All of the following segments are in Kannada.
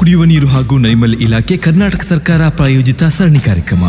ಕುಡಿಯುವ ನೀರು ಹಾಗೂ ನೈರ್ಮಲ್ಯ ಇಲಾಖೆ ಕರ್ನಾಟಕ ಸರ್ಕಾರ ಪ್ರಾಯೋಜಿತ ಸರಣಿ ಕಾರ್ಯಕ್ರಮ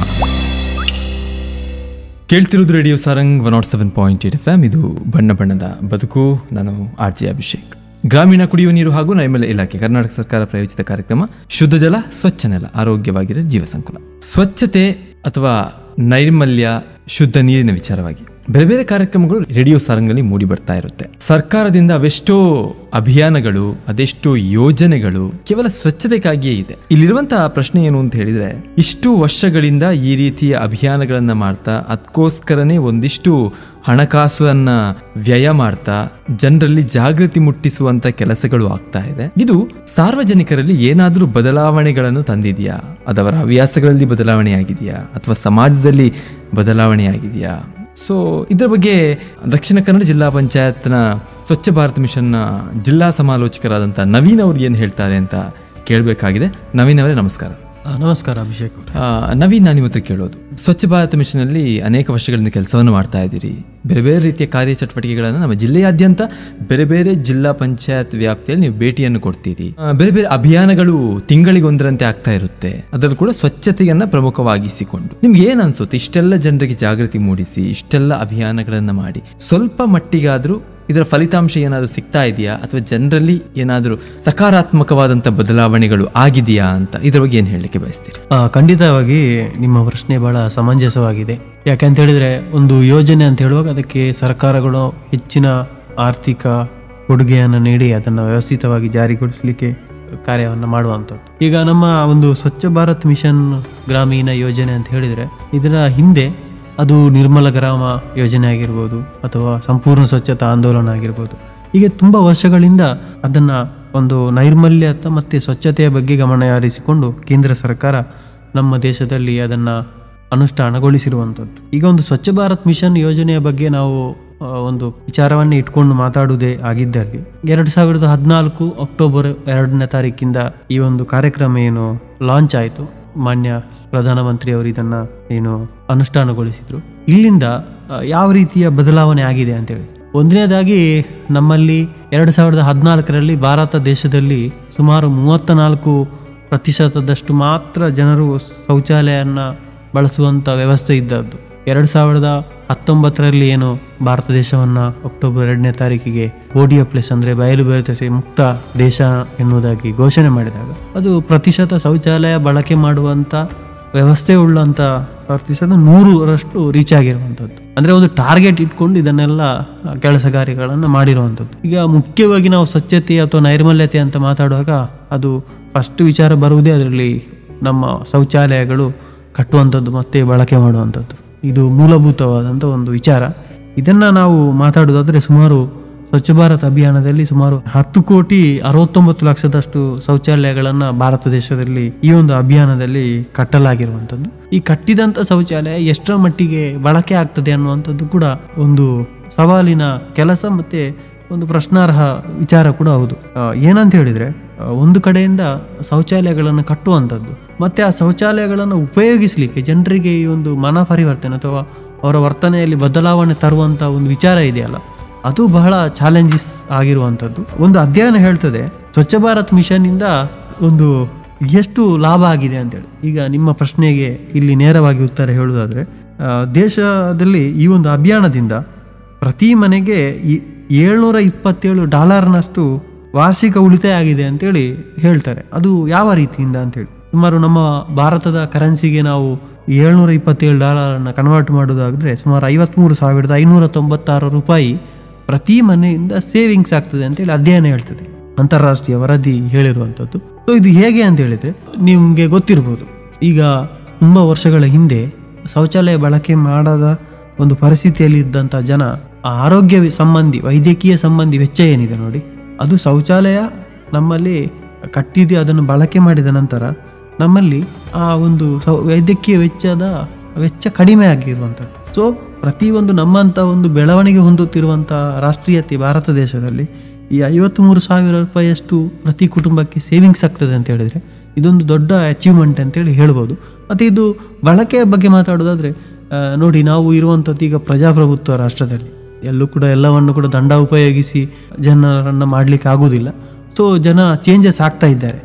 ಕೇಳ್ತಿರೋದು radio Sarang one nought seven point eight F M ಇದು ಬಣ್ಣ ಬಣ್ಣದ ಬದುಕು ನಾನು ಆರ್ ಜೆ ಅಭಿಷೇಕ್ ಗ್ರಾಮೀಣ ಕುಡಿಯುವ ನೀರು ಹಾಗೂ ನೈರ್ಮಲ್ಯ ಇಲಾಖೆ ಕರ್ನಾಟಕ ಸರ್ಕಾರ ಪ್ರಾಯೋಜಿತ ಕಾರ್ಯಕ್ರಮ ಶುದ್ಧ ಜಲ ಸ್ವಚ್ಛ ನೆಲ ಆರೋಗ್ಯವಾಗಿರೋ ಜೀವ ಸಂಕುಲ ಸ್ವಚ್ಛತೆ ಅಥವಾ ನೈರ್ಮಲ್ಯ ಶುದ್ಧ ನೀರಿನ ವಿಚಾರವಾಗಿ ಬೇರೆ ಬೇರೆ ಕಾರ್ಯಕ್ರಮಗಳು ರೇಡಿಯೋ ಸಾರಂಗಲ್ಲಿ ಮೂಡಿ ಬರ್ತಾ ಇರುತ್ತೆ ಸರ್ಕಾರದಿಂದ ಅವೆಷ್ಟೋ ಅಭಿಯಾನಗಳು ಅದೆಷ್ಟೋ ಯೋಜನೆಗಳು ಕೇವಲ ಸ್ವಚ್ಛತೆಗಾಗಿಯೇ ಇದೆ ಇಲ್ಲಿರುವಂತಹ ಪ್ರಶ್ನೆ ಏನು ಅಂತ ಹೇಳಿದ್ರೆ ಇಷ್ಟು ವರ್ಷಗಳಿಂದ ಈ ರೀತಿಯ ಅಭಿಯಾನಗಳನ್ನ ಮಾಡ್ತಾ ಅದಕ್ಕೋಸ್ಕರನೇ ಒಂದಿಷ್ಟು ಹಣಕಾಸನ್ನ ವ್ಯಯ ಮಾಡ್ತಾ ಜನರಲ್ಲಿ ಜಾಗೃತಿ ಮುಟ್ಟಿಸುವಂತ ಕೆಲಸಗಳು ಆಗ್ತಾ ಇದೆ ಇದು ಸಾರ್ವಜನಿಕರಲ್ಲಿ ಏನಾದರೂ ಬದಲಾವಣೆಗಳನ್ನು ತಂದಿದೆಯಾ ಅದವರ ಹವ್ಯಾಸಗಳಲ್ಲಿ ಬದಲಾವಣೆ ಆಗಿದೆಯಾ ಅಥವಾ ಸಮಾಜದಲ್ಲಿ ಬದಲಾವಣೆ ಆಗಿದೆಯಾ ಸೊ ಇದರ ಬಗ್ಗೆ ದಕ್ಷಿಣ ಕನ್ನಡ ಜಿಲ್ಲಾ ಪಂಚಾಯತ್ನ ಸ್ವಚ್ಛ ಭಾರತ್ ಮಿಷನ್ನ ಜಿಲ್ಲಾ ಸಮಾಲೋಚಕರಾದಂಥ ನವೀನ್ ಅವ್ರು ಏನು ಹೇಳ್ತಾರೆ ಅಂತ ಕೇಳಬೇಕಾಗಿದೆ ನವೀನ್ ಅವರೇ ನಮಸ್ಕಾರ ಆ, ನಮಸ್ಕಾರ ಅಭಿಷೇಕ್ ಅವ್ರೆ. ಆ, ನವೀನ್ ನಾನು ಇವತ್ತು ಕೇಳೋದು ಸ್ವಚ್ಛ ಭಾರತ ಮಿಷನಲ್ಲಿ ಅನೇಕ ವರ್ಷಗಳಿಂದ ಕೆಲಸವನ್ನು ಮಾಡ್ತಾ ಇದ್ದೀರಿ ಬೇರೆ ಬೇರೆ ರೀತಿಯ ಕಾರ್ಯಚಟುವಟಿಕೆಗಳನ್ನು ನಮ್ಮ ಜಿಲ್ಲೆಯಾದ್ಯಂತ ಬೇರೆ ಬೇರೆ ಜಿಲ್ಲಾ ಪಂಚಾಯತ್ ವ್ಯಾಪ್ತಿಯಲ್ಲಿ ನೀವು ಭೇಟಿಯನ್ನು ಕೊಡ್ತೀರಿ ಆ, ಬೇರೆ ಬೇರೆ ಅಭಿಯಾನಗಳು ತಿಂಗಳಿಗೊಂದರಂತೆ ಆಗ್ತಾ ಇರುತ್ತೆ ಅದರಲ್ಲೂ ಕೂಡ ಸ್ವಚ್ಛತೆಯನ್ನ ಪ್ರಮುಖವಾಗಿಸಿಕೊಂಡು ನಿಮ್ಗೆ ಏನ್ ಅನ್ಸುತ್ತೆ ಇಷ್ಟೆಲ್ಲ ಜನರಿಗೆ ಜಾಗೃತಿ ಮೂಡಿಸಿ ಇಷ್ಟೆಲ್ಲ ಅಭಿಯಾನಗಳನ್ನು ಮಾಡಿ ಸ್ವಲ್ಪ ಮಟ್ಟಿಗಾದ್ರೂ ಇದರ ಫಲಿತಾಂಶ ಏನಾದರೂ ಸಿಗ್ತಾ ಇದೆಯಾ ಅಥವಾ ಜನರಲ್ಲಿ ಏನಾದರೂ ಸಕಾರಾತ್ಮಕವಾದಂಥ ಬದಲಾವಣೆಗಳು ಆಗಿದೆಯಾ ಅಂತ ಇದ್ರ ಬಗ್ಗೆ ಏನು ಹೇಳಲಿಕ್ಕೆ ಬಯಸ್ತೀರಿ ಆ, ಖಂಡಿತವಾಗಿ ನಿಮ್ಮ ಪ್ರಶ್ನೆ ಬಹಳ ಸಮಂಜಸವಾಗಿದೆ ಯಾಕೆಂತ ಹೇಳಿದ್ರೆ ಒಂದು ಯೋಜನೆ ಅಂತ ಹೇಳುವಾಗ ಅದಕ್ಕೆ ಸರ್ಕಾರಗಳು ಹೆಚ್ಚಿನ ಆರ್ಥಿಕ ಕೊಡುಗೆಯನ್ನು ನೀಡಿ ಅದನ್ನು ವ್ಯವಸ್ಥಿತವಾಗಿ ಜಾರಿಗೊಳಿಸಲಿಕ್ಕೆ ಕಾರ್ಯವನ್ನು ಮಾಡುವಂಥದ್ದು ಈಗ ನಮ್ಮ ಒಂದು ಸ್ವಚ್ಛ ಭಾರತ್ ಮಿಷನ್ ಗ್ರಾಮೀಣ ಯೋಜನೆ ಅಂತ ಹೇಳಿದರೆ ಇದರ ಹಿಂದೆ ಅದು ನಿರ್ಮಲ ಗ್ರಾಮ ಯೋಜನೆ ಆಗಿರ್ಬೋದು ಅಥವಾ ಸಂಪೂರ್ಣ ಸ್ವಚ್ಛತಾ ಆಂದೋಲನ ಆಗಿರ್ಬೋದು ಹೀಗೆ ತುಂಬ ವರ್ಷಗಳಿಂದ ಅದನ್ನು ಒಂದು ನೈರ್ಮಲ್ಯತ ಮತ್ತು ಸ್ವಚ್ಛತೆಯ ಬಗ್ಗೆ ಗಮನ ಹರಿಸಿಕೊಂಡು ಕೇಂದ್ರ ಸರ್ಕಾರ ನಮ್ಮ ದೇಶದಲ್ಲಿ ಅದನ್ನು ಅನುಷ್ಠಾನಗೊಳಿಸಿರುವಂಥದ್ದು ಈಗ ಒಂದು ಸ್ವಚ್ಛ ಭಾರತ್ ಮಿಷನ್ ಯೋಜನೆಯ ಬಗ್ಗೆ ನಾವು ಆ, ಒಂದು ವಿಚಾರವನ್ನೇ ಇಟ್ಕೊಂಡು ಮಾತಾಡುವುದೇ ಆಗಿದ್ದಲ್ಲಿ ಎರಡು ಸಾವಿರದ ಹದಿನಾಲ್ಕು ಅಕ್ಟೋಬರ್ ಎರಡನೇ ತಾರೀಕಿಂದ ಈ ಒಂದು ಕಾರ್ಯಕ್ರಮ ಏನು ಲಾಂಚ್ ಆಯಿತು ಮಾನ್ಯ ಪ್ರಧಾನಮಂತ್ರಿಯವರು ಇದನ್ನ ಏನು ಅನುಷ್ಠಾನಗೊಳಿಸಿದ್ರು ಇಲ್ಲಿಂದ ಆ, ಯಾವ ರೀತಿಯ ಬದಲಾವಣೆ ಆಗಿದೆ ಅಂತೇಳಿ ಒಂದನೇದಾಗಿ ನಮ್ಮಲ್ಲಿ ಎರಡು ಸಾವಿರದ ಹದಿನಾಲ್ಕರಲ್ಲಿ ಭಾರತ ದೇಶದಲ್ಲಿ ಸುಮಾರು ಮೂವತ್ತ ನಾಲ್ಕು ಪ್ರತಿಶತದಷ್ಟು ಮಾತ್ರ ಜನರು ಶೌಚಾಲಯನ ಬಳಸುವಂಥ ವ್ಯವಸ್ಥೆ ಇದ್ದದ್ದು ಎರಡು ಸಾವಿರದ ಹತ್ತೊಂಬತ್ತರಲ್ಲಿ ಏನು ಭಾರತ ದೇಶವನ್ನು ಅಕ್ಟೋಬರ್ ಎರಡನೇ ತಾರೀಕಿಗೆ ಓಡಿಯ ಪ್ಲೇಸ್ ಅಂದರೆ ಬಯಲು ಬಯಲು ಮುಕ್ತ ದೇಶ ಎನ್ನುವುದಾಗಿ ಘೋಷಣೆ ಮಾಡಿದಾಗ ಅದು ಪ್ರತಿಶತ ಶೌಚಾಲಯ ಬಳಕೆ ಮಾಡುವಂಥ ವ್ಯವಸ್ಥೆ ಉಳ್ಳಂಥ ಪ್ರತಿಶತ ನೂರರಷ್ಟು ರೀಚ್ ಆಗಿರುವಂಥದ್ದು ಅಂದರೆ ಒಂದು ಟಾರ್ಗೆಟ್ ಇಟ್ಕೊಂಡು ಇದನ್ನೆಲ್ಲ ಕೆಲಸ ಕಾರ್ಯಗಳನ್ನು ಮಾಡಿರುವಂಥದ್ದು ಈಗ ಮುಖ್ಯವಾಗಿ ನಾವು ಸ್ವಚ್ಛತೆ ಅಥವಾ ನೈರ್ಮಲ್ಯತೆ ಅಂತ ಮಾತಾಡುವಾಗ ಅದು ಫಸ್ಟ್ ವಿಚಾರ ಬರುವುದೇ ಅದರಲ್ಲಿ ನಮ್ಮ ಶೌಚಾಲಯಗಳು ಕಟ್ಟುವಂಥದ್ದು ಮತ್ತೆ ಬಳಕೆ ಮಾಡುವಂಥದ್ದು ಇದು ಮೂಲಭೂತವಾದಂಥ ಒಂದು ವಿಚಾರ ಇದನ್ನು ನಾವು ಮಾತಾಡೋದಾದರೆ ಸುಮಾರು ಸ್ವಚ್ಛ ಭಾರತ್ ಅಭಿಯಾನದಲ್ಲಿ ಸುಮಾರು ಹತ್ತು ಕೋಟಿ ಅರವತ್ತೊಂಬತ್ತು ಲಕ್ಷದಷ್ಟು ಶೌಚಾಲಯಗಳನ್ನು ಭಾರತ ದೇಶದಲ್ಲಿ ಈ ಒಂದು ಅಭಿಯಾನದಲ್ಲಿ ಕಟ್ಟಲಾಗಿರುವಂಥದ್ದು ಈ ಕಟ್ಟಿದಂಥ ಶೌಚಾಲಯ ಎಷ್ಟರ ಮಟ್ಟಿಗೆ ಬಳಕೆ ಆಗ್ತದೆ ಅನ್ನುವಂಥದ್ದು ಕೂಡ ಒಂದು ಸವಾಲಿನ ಕೆಲಸ ಮತ್ತೆ ಒಂದು ಪ್ರಶ್ನಾರ್ಹ ವಿಚಾರ ಕೂಡ ಹೌದು ಆ, ಏನಂತ ಹೇಳಿದ್ರೆ ಆ, ಒಂದು ಕಡೆಯಿಂದ ಶೌಚಾಲಯಗಳನ್ನು ಕಟ್ಟುವಂಥದ್ದು ಮತ್ತೆ ಆ ಶೌಚಾಲಯಗಳನ್ನು ಉಪಯೋಗಿಸಲಿಕ್ಕೆ ಜನರಿಗೆ ಈ ಒಂದು ಮನ ಪರಿವರ್ತನೆ ಅಥವಾ ಅವರ ವರ್ತನೆಯಲ್ಲಿ ಬದಲಾವಣೆ ತರುವಂಥ ಒಂದು ವಿಚಾರ ಇದೆಯಲ್ಲ ಅದು ಬಹಳ ಚಾಲೆಂಜಸ್ ಆಗಿರುವಂಥದ್ದು ಒಂದು ಅಧ್ಯಯನ ಹೇಳ್ತದೆ ಸ್ವಚ್ಛ ಭಾರತ್ ಮಿಷನ್ನಿಂದ ಒಂದು ಎಷ್ಟು ಲಾಭ ಆಗಿದೆ ಅಂತೇಳಿ ಈಗ ನಿಮ್ಮ ಪ್ರಶ್ನೆಗೆ ಇಲ್ಲಿ ನೇರವಾಗಿ ಉತ್ತರ ಹೇಳುವುದಾದರೆ ಆ, ದೇಶದಲ್ಲಿ ಈ ಒಂದು ಅಭಿಯಾನದಿಂದ ಪ್ರತಿ ಮನೆಗೆ ಈ ಏಳ್ನೂರ ಇಪ್ಪತ್ತೇಳು ಡಾಲರ್ನಷ್ಟು ವಾರ್ಷಿಕ ಉಳಿತಾಯ ಆಗಿದೆ ಅಂತೇಳಿ ಹೇಳ್ತಾರೆ ಅದು ಯಾವ ರೀತಿಯಿಂದ ಅಂತೇಳಿ ಸುಮಾರು ನಮ್ಮ ಭಾರತದ ಕರೆನ್ಸಿಗೆ ನಾವು ಏಳ್ನೂರ ಇಪ್ಪತ್ತೇಳು ಡಾಲರನ್ನು ಕನ್ವರ್ಟ್ ಮಾಡೋದಾದರೆ ಸುಮಾರು ಐವತ್ತ್ಮೂರು ಸಾವಿರದ ಐನೂರ ತೊಂಬತ್ತಾರು ರೂಪಾಯಿ ಪ್ರತಿ ಮನೆಯಿಂದ ಸೇವಿಂಗ್ಸ್ ಆಗ್ತದೆ ಅಂತೇಳಿ ಅಧ್ಯಯನ ಹೇಳ್ತದೆ ಅಂತಾರಾಷ್ಟ್ರೀಯ ವರದಿ ಹೇಳಿರುವಂಥದ್ದು ಸೊ ಇದು ಹೇಗೆ ಅಂತ ಹೇಳಿದರೆ ನಿಮಗೆ ಗೊತ್ತಿರ್ಬೋದು ಈಗ ತುಂಬ ವರ್ಷಗಳ ಹಿಂದೆ ಶೌಚಾಲಯ ಬಳಕೆ ಮಾಡದ ಒಂದು ಪರಿಸ್ಥಿತಿಯಲ್ಲಿ ಇದ್ದಂಥ ಜನ ಆ ಆರೋಗ್ಯ ಸಂಬಂಧಿ ವೈದ್ಯಕೀಯ ಸಂಬಂಧಿ ವೆಚ್ಚ ಏನಿದೆ ನೋಡಿ ಅದು ಶೌಚಾಲಯ ನಮ್ಮಲ್ಲಿ ಕಟ್ಟಿದ್ದು ಅದನ್ನು ಬಳಕೆ ಮಾಡಿದ ನಂತರ ನಮ್ಮಲ್ಲಿ ಆ ಒಂದು ಸೌ ವೈದ್ಯಕೀಯ ವೆಚ್ಚದ ವೆಚ್ಚ ಕಡಿಮೆ ಆಗಿರುವಂಥದ್ದು ಸೊ ಪ್ರತಿಯೊಂದು ನಮ್ಮಂಥ ಒಂದು ಬೆಳವಣಿಗೆ ಹೊಂದುತ್ತಿರುವಂಥ ರಾಷ್ಟ್ರೀಯತೆ ಭಾರತ ದೇಶದಲ್ಲಿ ಈ ಐವತ್ತ್ಮೂರು ಸಾವಿರ ರೂಪಾಯಿಯಷ್ಟು ಪ್ರತಿ ಕುಟುಂಬಕ್ಕೆ ಸೇವಿಂಗ್ಸ್ ಆಗ್ತದೆ ಅಂತ ಹೇಳಿದರೆ ಇದೊಂದು ದೊಡ್ಡ ಅಚೀವ್ಮೆಂಟ್ ಅಂತೇಳಿ ಹೇಳ್ಬೋದು ಮತ್ತು ಇದು ಬಳಕೆಯ ಬಗ್ಗೆ ಮಾತಾಡೋದಾದರೆ ಆ, ನೋಡಿ ನಾವು ಇರುವಂಥದ್ದು ಈಗ ಪ್ರಜಾಪ್ರಭುತ್ವ ರಾಷ್ಟ್ರದಲ್ಲಿ ಎಲ್ಲೂ ಕೂಡ ಎಲ್ಲವನ್ನು ಕೂಡ ದಂಡ ಉಪಯೋಗಿಸಿ ಜನರನ್ನು ಮಾಡಲಿಕ್ಕೆ ಆಗುವುದಿಲ್ಲ ಸೊ ಜನ ಚೇಂಜಸ್ ಆಗ್ತಾ ಇದ್ದಾರೆ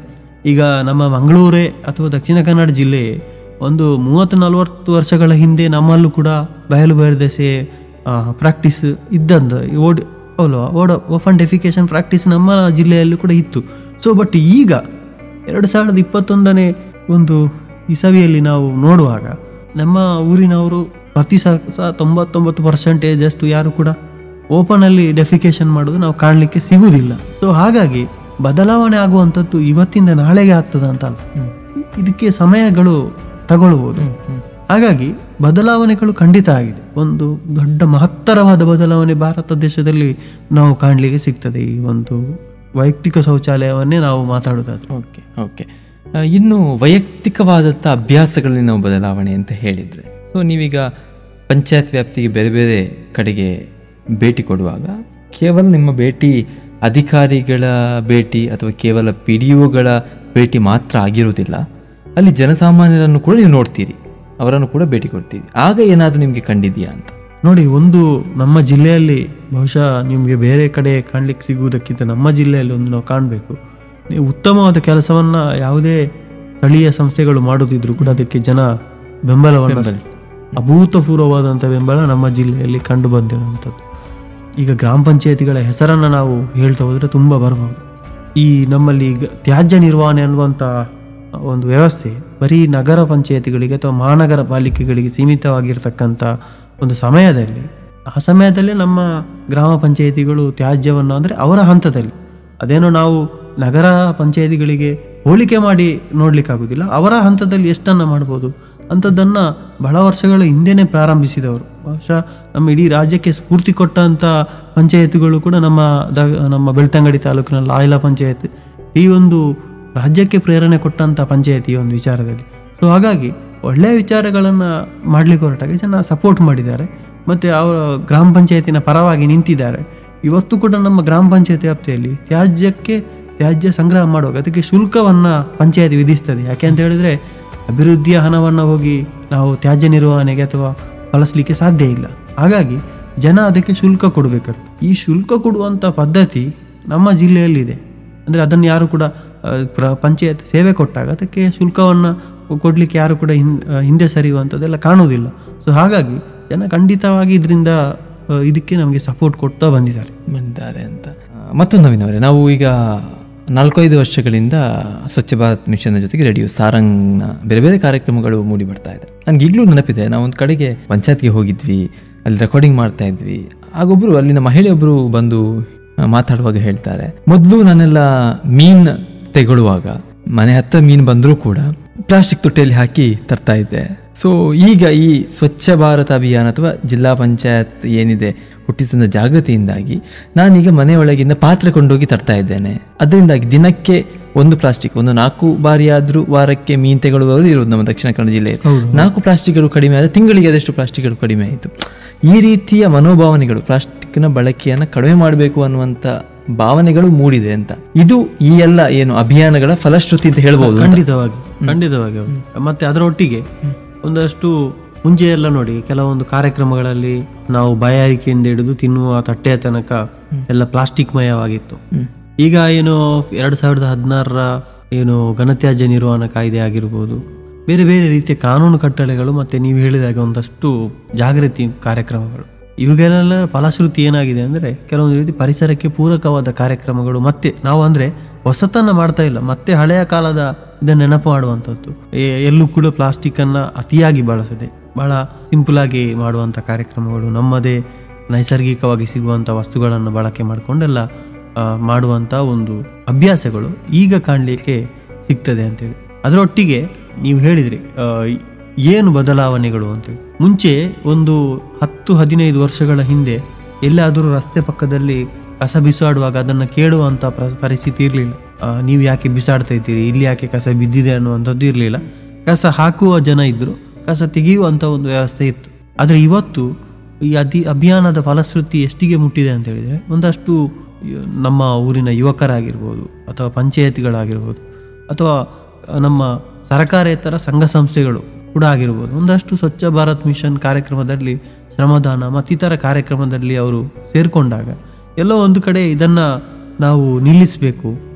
ಈಗ ನಮ್ಮ ಮಂಗಳೂರೇ ಅಥವಾ ದಕ್ಷಿಣ ಕನ್ನಡ ಜಿಲ್ಲೆ ಒಂದು ಮೂವತ್ತು ನಲವತ್ತು ವರ್ಷಗಳ ಹಿಂದೆ ನಮ್ಮಲ್ಲೂ ಕೂಡ ಬಯಲು ಬಯರ್ದೆಸೆ ಪ್ರಾಕ್ಟೀಸ್ ಇದ್ದಂದು ಓಡಿ ಅಲ್ವಾ ಓಡ ಓಪನ್ ಡೆಫಿಕೇಶನ್ ಪ್ರಾಕ್ಟೀಸ್ ನಮ್ಮ ಜಿಲ್ಲೆಯಲ್ಲಿ ಕೂಡ ಇತ್ತು ಸೊ ಬಟ್ ಈಗ ಎರಡು ಸಾವಿರದ ಇಪ್ಪತ್ತೊಂದನೇ ಒಂದು ಇಸವಿಯಲ್ಲಿ ನಾವು ನೋಡುವಾಗ ನಮ್ಮ ಊರಿನವರು ಪ್ರತಿ ಸಹ ತೊಂಬತ್ತೊಂಬತ್ತು ಪರ್ಸೆಂಟೇಜ್ ಅಷ್ಟು ಯಾರು ಕೂಡ ಓಪನ್ ಅಲ್ಲಿ ಡೆಫಿಕೇಶನ್ ಮಾಡೋದು ನಾವು ಕಾಣಲಿಕ್ಕೆ ಸಿಗುವುದಿಲ್ಲ ಸೊ ಹಾಗಾಗಿ ಬದಲಾವಣೆ ಆಗುವಂಥದ್ದು ಇವತ್ತಿಂದ ನಾಳೆಗೆ ಆಗ್ತದ ಅಂತಲ್ಲ ಇದಕ್ಕೆ ಸಮಯಗಳು ತಗೊಳ್ಬೋದು ಹಾಗಾಗಿ ಬದಲಾವಣೆಗಳು ಖಂಡಿತ ಆಗಿದೆ ಒಂದು ದೊಡ್ಡ ಮಹತ್ತರವಾದ ಬದಲಾವಣೆ ಭಾರತ ದೇಶದಲ್ಲಿ ನಾವು ಕಾಣಲಿಕ್ಕೆ ಸಿಗ್ತದೆ ಈ ಒಂದು ವೈಯಕ್ತಿಕ ಶೌಚಾಲಯವನ್ನೇ ನಾವು ಮಾತಾಡೋದಾದ್ರೆ ಓಕೆ ಓಕೆ ಆ, ಇನ್ನು ವೈಯಕ್ತಿಕವಾದಂಥ ಅಭ್ಯಾಸಗಳಲ್ಲಿ ನಾವು ಬದಲಾವಣೆ ಅಂತ ಹೇಳಿದರೆ ಸೊ ನೀವೀಗ ಪಂಚಾಯತ್ ವ್ಯಾಪ್ತಿಗೆ ಬೇರೆ ಬೇರೆ ಕಡೆಗೆ ಭೇಟಿ ಕೊಡುವಾಗ ಕೇವಲ ನಿಮ್ಮ ಭೇಟಿ ಅಧಿಕಾರಿಗಳ ಭೇಟಿ ಅಥವಾ ಕೇವಲ ಪಿ ಡಿ ಒಗಳ ಭೇಟಿ ಮಾತ್ರ ಆಗಿರುವುದಿಲ್ಲ ಅಲ್ಲಿ ಜನಸಾಮಾನ್ಯರನ್ನು ಕೂಡ ನೀವು ನೋಡ್ತೀರಿ ಅವರನ್ನು ಕೂಡ ಭೇಟಿ ಕೊಡ್ತೀರಿ ಆಗ ಏನಾದರೂ ನಿಮಗೆ ಕಂಡಿದೆಯಾ ಅಂತ ನೋಡಿ ಒಂದು ನಮ್ಮ ಜಿಲ್ಲೆಯಲ್ಲಿ ಬಹುಶಃ ನಿಮಗೆ ಬೇರೆ ಕಡೆ ಕಾಣ್ಲಿಕ್ಕೆ ಸಿಗುವುದಕ್ಕಿಂತ ನಮ್ಮ ಜಿಲ್ಲೆಯಲ್ಲಿ ಒಂದು ನಾವು ಕಾಣಬೇಕು ನೀವು ಉತ್ತಮವಾದ ಕೆಲಸವನ್ನ ಯಾವುದೇ ಸ್ಥಳೀಯ ಸಂಸ್ಥೆಗಳು ಮಾಡುತ್ತಿದ್ರು ಕೂಡ ಅದಕ್ಕೆ ಜನ ಬೆಂಬಲವನ್ನು ಅಭೂತಪೂರ್ವವಾದಂಥ ಬೆಂಬಲ ನಮ್ಮ ಜಿಲ್ಲೆಯಲ್ಲಿ ಕಂಡು ಬಂದಿರುವಂಥದ್ದು ಈಗ ಗ್ರಾಮ ಪಂಚಾಯತಿಗಳ ಹೆಸರನ್ನು ನಾವು ಹೇಳ್ತಾ ಹೋದರೆ ತುಂಬ ಬರಬಹುದು ಈ ನಮ್ಮಲ್ಲಿ ಈಗ ತ್ಯಾಜ್ಯ ನಿರ್ವಹಣೆ ಅನ್ನುವಂಥ ಒಂದು ವ್ಯವಸ್ಥೆ ಬರೀ ನಗರ ಪಂಚಾಯತಿಗಳಿಗೆ ಅಥವಾ ಮಹಾನಗರ ಪಾಲಿಕೆಗಳಿಗೆ ಸೀಮಿತವಾಗಿರ್ತಕ್ಕಂಥ ಒಂದು ಸಮಯದಲ್ಲಿ ಆ ಸಮಯದಲ್ಲಿ ನಮ್ಮ ಗ್ರಾಮ ಪಂಚಾಯತಿಗಳು ತ್ಯಾಜ್ಯವನ್ನು ಅಂದರೆ ಅವರ ಹಂತದಲ್ಲಿ ಅದೇನೋ ನಾವು ನಗರ ಪಂಚಾಯತಿಗಳಿಗೆ ಹೋಲಿಕೆ ಮಾಡಿ ನೋಡ್ಲಿಕ್ಕಾಗೋದಿಲ್ಲ ಅವರ ಹಂತದಲ್ಲಿ ಎಷ್ಟನ್ನು ಮಾಡ್ಬೋದು ಅಂಥದ್ದನ್ನು ಬಹಳ ವರ್ಷಗಳ ಹಿಂದೆನೇ ಪ್ರಾರಂಭಿಸಿದವರು ಬಹುಶಃ ನಮ್ಮ ಇಡೀ ರಾಜ್ಯಕ್ಕೆ ಸ್ಫೂರ್ತಿ ಕೊಟ್ಟಂಥ ಪಂಚಾಯತಿಗಳು ಕೂಡ ನಮ್ಮ ದ ನಮ್ಮ ಬೆಳ್ತಂಗಡಿ ತಾಲೂಕಿನ ಲಾಯ್ಲಾ ಪಂಚಾಯತ್ ಈ ಒಂದು ರಾಜ್ಯಕ್ಕೆ ಪ್ರೇರಣೆ ಕೊಟ್ಟಂಥ ಪಂಚಾಯತಿ ಈ ಒಂದು ವಿಚಾರದಲ್ಲಿ ಸೊ ಹಾಗಾಗಿ ಒಳ್ಳೆಯ ವಿಚಾರಗಳನ್ನು ಮಾಡಲಿಕ್ಕೆ ಹೊರಟಾಗ ಜನ ಸಪೋರ್ಟ್ ಮಾಡಿದ್ದಾರೆ ಮತ್ತು ಅವರ ಗ್ರಾಮ ಪಂಚಾಯತಿನ ಪರವಾಗಿ ನಿಂತಿದ್ದಾರೆ ಇವತ್ತು ಕೂಡ ನಮ್ಮ ಗ್ರಾಮ ಪಂಚಾಯತಿ ವ್ಯಾಪ್ತಿಯಲ್ಲಿ ತ್ಯಾಜ್ಯಕ್ಕೆ ತ್ಯಾಜ್ಯ ಸಂಗ್ರಹ ಮಾಡುವಾಗ ಅದಕ್ಕೆ ಶುಲ್ಕವನ್ನು ಪಂಚಾಯತಿ ವಿಧಿಸ್ತದೆ ಯಾಕೆ ಅಂತ ಹೇಳಿದ್ರೆ ಅಭಿವೃದ್ಧಿಯ ಹಣವನ್ನು ಹೋಗಿ ನಾವು ತ್ಯಾಜ್ಯ ನಿರ್ವಹಣೆಗೆ ಅಥವಾ ಬಳಸಲಿಕ್ಕೆ ಸಾಧ್ಯ ಇಲ್ಲ ಹಾಗಾಗಿ ಜನ ಅದಕ್ಕೆ ಶುಲ್ಕ ಕೊಡಬೇಕಾಗ್ತದೆ ಈ ಶುಲ್ಕ ಕೊಡುವಂಥ ಪದ್ಧತಿ ನಮ್ಮ ಜಿಲ್ಲೆಯಲ್ಲಿದೆ ಅಂದರೆ ಅದನ್ನು ಯಾರು ಕೂಡ ಆ, ಪ್ರ ಪಂಚಾಯತ್ ಸೇವೆ ಕೊಟ್ಟಾಗ ಅದಕ್ಕೆ ಶುಲ್ಕವನ್ನು ಕೊಡಲಿಕ್ಕೆ ಯಾರು ಕೂಡ ಹಿಂ ಆ, ಹಿಂದೆ ಸರಿಯುವಂಥದ್ದೆಲ್ಲ ಕಾಣುವುದಿಲ್ಲ ಸೊ ಹಾಗಾಗಿ ಜನ ಖಂಡಿತವಾಗಿ ಇದರಿಂದ ಆ, ಇದಕ್ಕೆ ನಮಗೆ ಸಪೋರ್ಟ್ ಕೊಡ್ತಾ ಬಂದಿದ್ದಾರೆ ಬಂದಿದ್ದಾರೆ ಅಂತ ಆ, ಮತ್ತೊಂದು ನವೀನವರೇ ನಾವು ಈಗ ನಾಲ್ಕೈದು ವರ್ಷಗಳಿಂದ ಸ್ವಚ್ಛ ಭಾರತ್ ಮಿಷನ್ ಜೊತೆಗೆ ರೇಡಿಯೋ ಸಾರಂಗ್ನ ಬೇರೆ ಬೇರೆ ಕಾರ್ಯಕ್ರಮಗಳು ಮೂಡಿ ಬರ್ತಾ ಇದೆ ನನಗೆ ಈಗಲೂ ನೆನಪಿದೆ ನಾವು ಒಂದು ಕಡೆಗೆ ಪಂಚಾಯತ್ಗೆ ಹೋಗಿದ್ವಿ ಅಲ್ಲಿ ರೆಕಾರ್ಡಿಂಗ್ ಮಾಡ್ತಾ ಇದ್ವಿ ಆಗೊಬ್ಬರು ಅಲ್ಲಿನ ಮಹಿಳೆಯೊಬ್ಬರು ಬಂದು ಆ, ಮಾತಾಡುವಾಗ ಹೇಳ್ತಾರೆ ಮೊದಲು ನಾನೆಲ್ಲ ಮೀನ್ ತೆಗೊಳ್ಳುವಾಗ ಮನೆ ಹತ್ರ ಮೀನು ಬಂದರೂ ಕೂಡ ಪ್ಲಾಸ್ಟಿಕ್ ತೊಟ್ಟೆಯಲ್ಲಿ ಹಾಕಿ ತರ್ತಾ ಇದ್ದೆ ಸೊ ಈಗ ಈ ಸ್ವಚ್ಛ ಭಾರತ ಅಭಿಯಾನ ಅಥವಾ ಜಿಲ್ಲಾ ಪಂಚಾಯತ್ ಏನಿದೆ ಹುಟ್ಟಿಸಿದ ಜಾಗೃತಿಯಿಂದಾಗಿ ನಾನೀಗ ಮನೆಯೊಳಗಿಂದ ಪಾತ್ರೆ ಕೊಂಡೋಗಿ ತರ್ತಾ ಇದ್ದೇನೆ ಅದರಿಂದಾಗಿ ದಿನಕ್ಕೆ ಒಂದು ಪ್ಲಾಸ್ಟಿಕ್ ಒಂದು ನಾಲ್ಕು ಬಾರಿ ಆದ್ರೂ ವಾರಕ್ಕೆ ಮೀನು ತೆಗೊಳ್ಳುವವರು ಇರೋದು ನಮ್ಮ ದಕ್ಷಿಣ ಕನ್ನಡ ಜಿಲ್ಲೆಯಲ್ಲಿ ನಾಲ್ಕು ಪ್ಲಾಸ್ಟಿಕ್ಗಳು ಕಡಿಮೆ ಆದರೆ ತಿಂಗಳಿಗೆ ಅದೆಷ್ಟು ಪ್ಲಾಸ್ಟಿಕ್ಗಳು ಕಡಿಮೆ ಆಯಿತು ಈ ರೀತಿಯ ಮನೋಭಾವನೆಗಳು ಪ್ಲಾಸ್ಟಿಕ್ನ ಬಳಕೆಯನ್ನು ಕಡಿಮೆ ಮಾಡಬೇಕು ಅನ್ನುವಂಥ ಭಾವನೆಗಳು ಮೂಡಿದೆ ಅಂತ ಇದು ಈ ಎಲ್ಲ ಏನು ಅಭಿಯಾನಗಳ ಫಲಶ್ರುತಿ ಅಂತ ಹೇಳ್ಬೋದು ಅಂತ. ಖಂಡಿತವಾಗಿ ಖಂಡಿತವಾಗಿ ಹೌದು. ಮತ್ತೆ ಅದರೊಟ್ಟಿಗೆ ಒಂದಷ್ಟು ಮುಂಚೆ ಎಲ್ಲ ನೋಡಿ ಕೆಲವೊಂದು ಕಾರ್ಯಕ್ರಮಗಳಲ್ಲಿ ನಾವು ಬಾಯಾರಿಕೆಯಿಂದ ಹಿಡಿದು ತಿನ್ನುವ ತಟ್ಟೆಯ ತನಕ ಎಲ್ಲ ಪ್ಲಾಸ್ಟಿಕ್ ಮಯವಾಗಿತ್ತು ಈಗ ಏನು ಎರಡು ಸಾವಿರದ ಹದಿನಾರರ ಏನು ಘನತ್ಯಾಜ್ಯ ನಿರ್ವಹಣಾ ಕಾಯ್ದೆ ಆಗಿರ್ಬೋದು ಬೇರೆ ಬೇರೆ ರೀತಿಯ ಕಾನೂನು ಕಟ್ಟಳೆಗಳು ಮತ್ತೆ ನೀವು ಹೇಳಿದಾಗ ಒಂದಷ್ಟು ಜಾಗೃತಿ ಕಾರ್ಯಕ್ರಮಗಳು ಇವುಗಳೆಲ್ಲ ಫಲಶ್ರುತಿ ಏನಾಗಿದೆ ಅಂದರೆ ಕೆಲವೊಂದು ರೀತಿ ಪರಿಸರಕ್ಕೆ ಪೂರಕವಾದ ಕಾರ್ಯಕ್ರಮಗಳು ಮತ್ತೆ ನಾವು ಅಂದರೆ ಹೊಸತನ್ನ ಮಾಡ್ತಾ ಇಲ್ಲ ಮತ್ತೆ ಹಳೆಯ ಕಾಲದ ಇದನ್ನ ನೆನಪು ಮಾಡುವಂಥದ್ದು ಎ- ಎಲ್ಲೂ ಕೂಡ ಪ್ಲಾಸ್ಟಿಕ್ಕನ್ನು ಅತಿಯಾಗಿ ಬಳಸದೆ ಬಹಳ ಸಿಂಪಲ್ ಆಗಿ ಮಾಡುವಂಥ ಕಾರ್ಯಕ್ರಮಗಳು ನಮ್ಮದೇ ನೈಸರ್ಗಿಕವಾಗಿ ಸಿಗುವಂಥ ವಸ್ತುಗಳನ್ನು ಬಳಕೆ ಮಾಡಿಕೊಂಡೆಲ್ಲ ಆ, ಮಾಡುವಂಥ ಒಂದು ಅಭ್ಯಾಸಗಳು ಈಗ ಕಾಣಲಿಕ್ಕೆ ಸಿಗ್ತದೆ ಅಂತೇಳಿ ಅದರೊಟ್ಟಿಗೆ ನೀವು ಹೇಳಿದ್ರಿ ಆ, ಏನು ಬದಲಾವಣೆಗಳು ಅಂತೇಳಿ ಮುಂಚೆ ಒಂದು ಹತ್ತು ಹದಿನೈದು ವರ್ಷಗಳ ಹಿಂದೆ ಎಲ್ಲಾದರೂ ರಸ್ತೆ ಪಕ್ಕದಲ್ಲಿ ಕಸ ಬಿಸಾಡುವಾಗ ಅದನ್ನು ಕೇಳುವಂಥ ಪ್ರ- ಪರಿಸ್ಥಿತಿ ಇರಲಿಲ್ಲ ನೀವು ಯಾಕೆ ಬಿಸಾಡ್ತಾ ಇದ್ದೀರಿ ಇಲ್ಲಿ ಯಾಕೆ ಕಸ ಬಿದ್ದಿದೆ ಅನ್ನುವಂಥದ್ದು ಇರಲಿಲ್ಲ ಕಸ ಹಾಕುವ ಜನ ಇದ್ದರು ಕಸ ತೆಗೆಯುವಂಥ ಒಂದು ವ್ಯವಸ್ಥೆ ಇತ್ತು ಆದರೆ ಇವತ್ತು ಈ ಅಧಿ ಅಭಿಯಾನದ ಫಲಶ್ರುತಿ ಎಷ್ಟಿಗೆ ಮುಟ್ಟಿದೆ ಅಂತ ಹೇಳಿದರೆ ಒಂದಷ್ಟು ಯ- ನಮ್ಮ ಊರಿನ ಯುವಕರಾಗಿರ್ಬೋದು ಅಥವಾ ಪಂಚಾಯತಿಗಳಾಗಿರ್ಬೋದು ಅಥವಾ ನಮ್ಮ ಸರ್ಕಾರೇತರ ಸಂಘ ಸಂಸ್ಥೆಗಳು ಕೂಡ ಆಗಿರ್ಬೋದು ಒಂದಷ್ಟು ಸ್ವಚ್ಛ ಭಾರತ್ ಮಿಷನ್ ಕಾರ್ಯಕ್ರಮದಲ್ಲಿ ಶ್ರಮದಾನ ಮತ್ತಿತರ ಕಾರ್ಯಕ್ರಮದಲ್ಲಿ ಅವರು ಸೇರಿಕೊಂಡಾಗ ಎಲ್ಲೋ ಒಂದು ಕಡೆ ಇದನ್ನು ನಾವು ನಿಲ್ಲಿಸಬೇಕು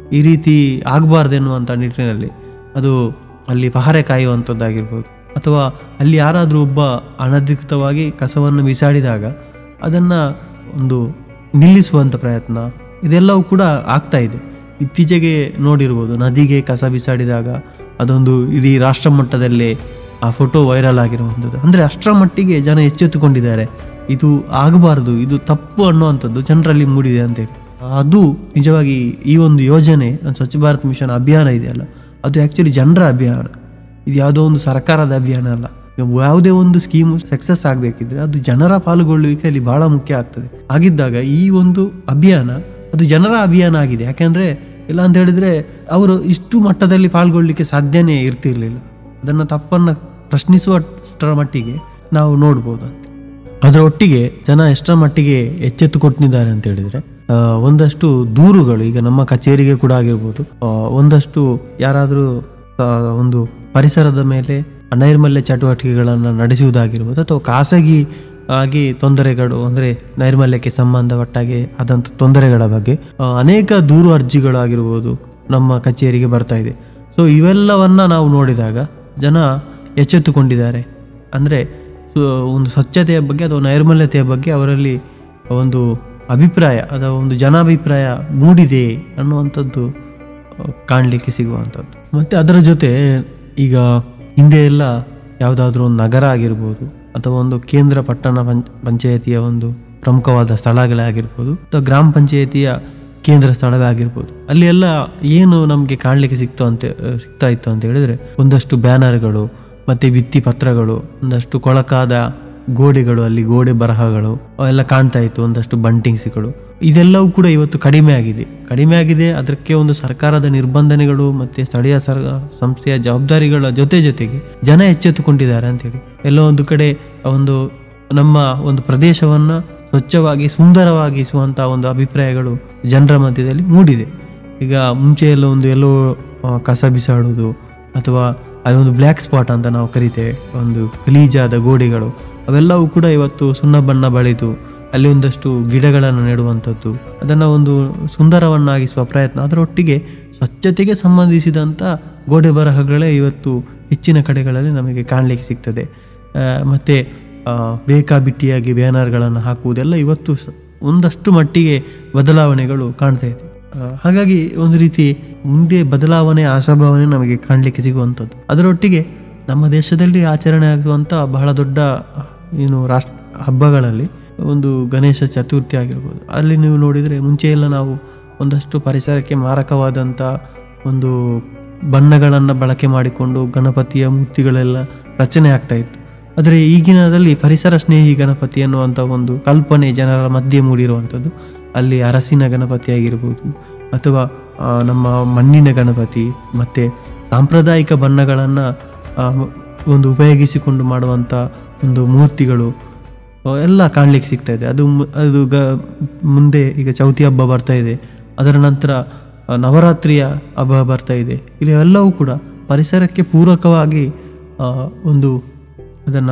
ಈ ರೀತಿ ಆಗಬಾರ್ದೆನ್ನುವಂಥ ನಿಟ್ಟಿನಲ್ಲಿ ಅದು ಅಲ್ಲಿ ಪಹರೆ ಕಾಯುವಂಥದ್ದಾಗಿರ್ಬೋದು ಅಥವಾ ಅಲ್ಲಿ ಯಾರಾದರೂ ಒಬ್ಬ ಅನಧಿಕೃತವಾಗಿ ಕಸವನ್ನು ಬಿಸಾಡಿದಾಗ ಅದನ್ನು ಒಂದು ನಿಲ್ಲಿಸುವಂಥ ಪ್ರಯತ್ನ ಇದೆಲ್ಲವೂ ಕೂಡ ಆಗ್ತಾ ಇದೆ ಇತ್ತೀಚೆಗೆ ನೋಡಿರ್ಬೋದು ನದಿಗೆ ಕಸ ಬಿಸಾಡಿದಾಗ ಅದೊಂದು ಇಡೀ ರಾಷ್ಟ್ರ ಮಟ್ಟದಲ್ಲೇ ಆ ಫೋಟೋ ವೈರಲ್ ಆಗಿರುವಂಥದ್ದು ಅಂದರೆ ಅಷ್ಟರ ಮಟ್ಟಿಗೆ ಜನ ಎಚ್ಚೆತ್ತುಕೊಂಡಿದ್ದಾರೆ ಇದು ಆಗಬಾರ್ದು ಇದು ತಪ್ಪು ಅನ್ನುವಂಥದ್ದು ಜನರಲ್ಲಿ ಮೂಡಿದೆ ಅಂತೇಳಿ ಅದು ನಿಜವಾಗಿ ಈ ಒಂದು ಯೋಜನೆ ಸ್ವಚ್ಛ ಭಾರತ್ ಮಿಷನ್ ಅಭಿಯಾನ ಇದೆಯಲ್ಲ ಅದು ಆ್ಯಕ್ಚುಲಿ ಜನರ ಅಭಿಯಾನ ಇದು ಯಾವುದೋ ಒಂದು ಸರ್ಕಾರದ ಅಭಿಯಾನ ಅಲ್ಲ ಯಾವುದೇ ಒಂದು ಸ್ಕೀಮು ಸಕ್ಸಸ್ ಆಗಬೇಕಿದ್ರೆ ಅದು ಜನರ ಪಾಲ್ಗೊಳ್ಳುವಿಕೆ ಅಲ್ಲಿ ಬಹಳ ಮುಖ್ಯ ಆಗ್ತದೆ ಹಾಗಿದ್ದಾಗ ಈ ಒಂದು ಅಭಿಯಾನ ಅದು ಜನರ ಅಭಿಯಾನ ಆಗಿದೆ ಯಾಕೆಂದ್ರೆ ಇಲ್ಲ ಅಂತ ಹೇಳಿದ್ರೆ ಅವರು ಇಷ್ಟು ಮಟ್ಟದಲ್ಲಿ ಪಾಲ್ಗೊಳ್ಳಿಕ್ಕೆ ಸಾಧ್ಯನೇ ಇರ್ತಿರ್ಲಿಲ್ಲ ಅದನ್ನು ತಪ್ಪನ್ನು ಪ್ರಶ್ನಿಸುವಷ್ಟರ ಮಟ್ಟಿಗೆ ನಾವು ನೋಡ್ಬೋದು ಅಂತ ಅದರ ಒಟ್ಟಿಗೆ ಜನ ಎಷ್ಟರ ಮಟ್ಟಿಗೆ ಎಚ್ಚೆತ್ತುಕೊಟ್ಟಿದ್ದಾರೆ ಅಂತ ಹೇಳಿದ್ರೆ ಆ, ಒಂದಷ್ಟು ದೂರುಗಳು ಈಗ ನಮ್ಮ ಕಚೇರಿಗೆ ಕೂಡ ಆಗಿರ್ಬೋದು ಆ, ಒಂದಷ್ಟು ಯಾರಾದರೂ ಒಂದು ಪರಿಸರದ ಮೇಲೆ ನೈರ್ಮಲ್ಯ ಚಟುವಟಿಕೆಗಳನ್ನು ನಡೆಸುವುದಾಗಿರ್ಬೋದು ಅಥವಾ ಖಾಸಗಿ ಆಗಿ ತೊಂದರೆಗಳು ಅಂದರೆ ನೈರ್ಮಲ್ಯಕ್ಕೆ ಸಂಬಂಧಪಟ್ಟಾಗೆ ಆದಂಥ ತೊಂದರೆಗಳ ಬಗ್ಗೆ ಆ, ಅನೇಕ ದೂರು ಅರ್ಜಿಗಳಾಗಿರ್ಬೋದು ನಮ್ಮ ಕಚೇರಿಗೆ ಬರ್ತಾ ಇದೆ ಸೊ ಇವೆಲ್ಲವನ್ನ ನಾವು ನೋಡಿದಾಗ ಜನ ಎಚ್ಚೆತ್ತುಕೊಂಡಿದ್ದಾರೆ ಅಂದರೆ ಒಂದು ಸ್ವಚ್ಛತೆಯ ಬಗ್ಗೆ ಅಥವಾ ನೈರ್ಮಲ್ಯತೆಯ ಬಗ್ಗೆ ಅವರಲ್ಲಿ ಒಂದು ಅಭಿಪ್ರಾಯ ಅಥವಾ ಒಂದು ಜನಾಭಿಪ್ರಾಯ ಮೂಡಿದೆ ಅನ್ನುವಂಥದ್ದು ಆ, ಕಾಣಲಿಕ್ಕೆ ಸಿಗುವಂಥದ್ದು ಮತ್ತು ಅದರ ಜೊತೆ ಈಗ ಹಿಂದೆ ಎಲ್ಲ ಯಾವುದಾದ್ರೂ ಒಂದು ನಗರ ಆಗಿರ್ಬೋದು ಅಥವಾ ಒಂದು ಕೇಂದ್ರ ಪಟ್ಟಣ ಪಂಚ ಪಂಚಾಯತಿಯ ಒಂದು ಪ್ರಮುಖವಾದ ಸ್ಥಳಗಳೇ ಆಗಿರ್ಬೋದು ಅಥವಾ ಗ್ರಾಮ ಪಂಚಾಯತಿಯ ಕೇಂದ್ರ ಸ್ಥಳವೇ ಆಗಿರ್ಬೋದು ಅಲ್ಲಿ ಎಲ್ಲ ಏನು ನಮಗೆ ಕಾಣಲಿಕ್ಕೆ ಸಿಕ್ತು ಅಂತ ಸಿಗ್ತಾ ಇತ್ತು ಅಂತ ಹೇಳಿದ್ರೆ ಒಂದಷ್ಟು ಬ್ಯಾನರ್ಗಳು ಮತ್ತೆ ಭಿತ್ತಿ ಪತ್ರಗಳು ಒಂದಷ್ಟು ಕೊಳಕಾದ ಗೋಡೆಗಳು ಅಲ್ಲಿ ಗೋಡೆ ಬರಹಗಳು ಅವೆಲ್ಲ ಕಾಣ್ತಾ ಇತ್ತು ಒಂದಷ್ಟು ಬಂಟಿಂಗ್ಸ್ಗಳು ಇದೆಲ್ಲವೂ ಕೂಡ ಇವತ್ತು ಕಡಿಮೆ ಆಗಿದೆ ಕಡಿಮೆ ಆಗಿದೆ ಅದಕ್ಕೆ ಒಂದು ಸರ್ಕಾರದ ನಿರ್ಬಂಧನೆಗಳು ಮತ್ತೆ ಸ್ಥಳೀಯ ಸರ್ ಸಂಸ್ಥೆಯ ಜವಾಬ್ದಾರಿಗಳ ಜೊತೆ ಜೊತೆಗೆ ಜನ ಎಚ್ಚೆತ್ತುಕೊಂಡಿದ್ದಾರೆ ಅಂತೇಳಿ ಎಲ್ಲೋ ಒಂದು ಕಡೆ ಒಂದು ನಮ್ಮ ಒಂದು ಪ್ರದೇಶವನ್ನ ಸ್ವಚ್ಛವಾಗಿ ಸುಂದರವಾಗಿಸುವಂತಹ ಒಂದು ಅಭಿಪ್ರಾಯಗಳು ಜನರ ಮಧ್ಯದಲ್ಲಿ ಮೂಡಿದೆ ಈಗ ಮುಂಚೆ ಎಲ್ಲ ಒಂದು ಎಲ್ಲೋ ಆ, ಕಸ ಬಿಸಾಡುವುದು ಅಥವಾ ಅಲ್ಲಿ ಒಂದು ಬ್ಲ್ಯಾಕ್ ಸ್ಪಾಟ್ ಅಂತ ನಾವು ಕರಿತೇವೆ ಒಂದು ಗಲೀಜಾದ ಗೋಡೆಗಳು ಅವೆಲ್ಲವೂ ಕೂಡ ಇವತ್ತು ಸುಣ್ಣ ಬಣ್ಣ ಬಳಿದು ಅಲ್ಲಿ ಒಂದಷ್ಟು ಗಿಡಗಳನ್ನು ನೆಡುವಂಥದ್ದು ಅದನ್ನು ಒಂದು ಸುಂದರವನ್ನಾಗಿಸುವ ಪ್ರಯತ್ನ ಅದರೊಟ್ಟಿಗೆ ಸ್ವಚ್ಛತೆಗೆ ಸಂಬಂಧಿಸಿದಂಥ ಗೋಡೆ ಬರಹಗಳೇ ಇವತ್ತು ಹೆಚ್ಚಿನ ಕಡೆಗಳಲ್ಲಿ ನಮಗೆ ಕಾಣಲಿಕ್ಕೆ ಸಿಗ್ತದೆ ಆ, ಮತ್ತೆ ಆ, ಬೇಕಾಬಿಟ್ಟಿಯಾಗಿ ಬ್ಯಾನರ್ಗಳನ್ನು ಹಾಕುವುದೆಲ್ಲ ಇವತ್ತು ಸ- ಒಂದಷ್ಟು ಮಟ್ಟಿಗೆ ಬದಲಾವಣೆಗಳು ಕಾಣ್ತಾ ಇದೆ ಆ, ಹಾಗಾಗಿ ಒಂದು ರೀತಿ ಮುಂದೆ ಬದಲಾವಣೆ ಆಶಾಭಾವನೆ ನಮಗೆ ಕಾಣಲಿಕ್ಕೆ ಸಿಗುವಂಥದ್ದು ಅದರೊಟ್ಟಿಗೆ ನಮ್ಮ ದೇಶದಲ್ಲಿ ಆಚರಣೆ ಆಗುವಂಥ ಬಹಳ ದೊಡ್ಡ ಏನು ರಾಷ್ಟ್ರ ಹಬ್ಬಗಳಲ್ಲಿ ಒಂದು ಗಣೇಶ ಚತುರ್ಥಿ ಆಗಿರ್ಬೋದು ಅಲ್ಲಿ ನೀವು ನೋಡಿದರೆ ಮುಂಚೆ ಎಲ್ಲ ನಾವು ಒಂದಷ್ಟು ಪರಿಸರಕ್ಕೆ ಮಾರಕವಾದಂಥ ಒಂದು ಬಣ್ಣಗಳನ್ನು ಬಳಕೆ ಮಾಡಿಕೊಂಡು ಗಣಪತಿಯ ಮೂರ್ತಿಗಳೆಲ್ಲ ರಚನೆ ಆಗ್ತಾ ಇತ್ತು ಆದರೆ ಈಗಿನದಲ್ಲಿ ಪರಿಸರ ಸ್ನೇಹಿ ಗಣಪತಿ ಅನ್ನುವಂಥ ಒಂದು ಕಲ್ಪನೆ ಜನರ ಮಧ್ಯೆ ಮೂಡಿರುವಂಥದ್ದು ಅಲ್ಲಿ ಅರಸಿನ ಗಣಪತಿ ಆಗಿರ್ಬೋದು ಅಥವಾ ಆ, ನಮ್ಮ ಮಣ್ಣಿನ ಗಣಪತಿ ಮತ್ತು ಸಾಂಪ್ರದಾಯಿಕ ಬಣ್ಣಗಳನ್ನು ಒಂದು ಉಪಯೋಗಿಸಿಕೊಂಡು ಮಾಡುವಂಥ ಒಂದು ಮೂರ್ತಿಗಳು ಆ, ಎಲ್ಲ ಕಾಣಲಿಕ್ಕೆ ಸಿಗ್ತಾ ಇದೆ ಅದು ಮು- ಅದು ಗ ಮುಂದೆ ಈಗ ಚೌತಿ ಹಬ್ಬ ಬರ್ತಾ ಇದೆ ಅದರ ನಂತರ ಆ, ನವರಾತ್ರಿಯ ಹಬ್ಬ ಬರ್ತಾ ಇದೆ ಇವೆಲ್ಲವೂ ಕೂಡ ಪರಿಸರಕ್ಕೆ ಪೂರಕವಾಗಿ ಆ, ಒಂದು ಅದನ್ನು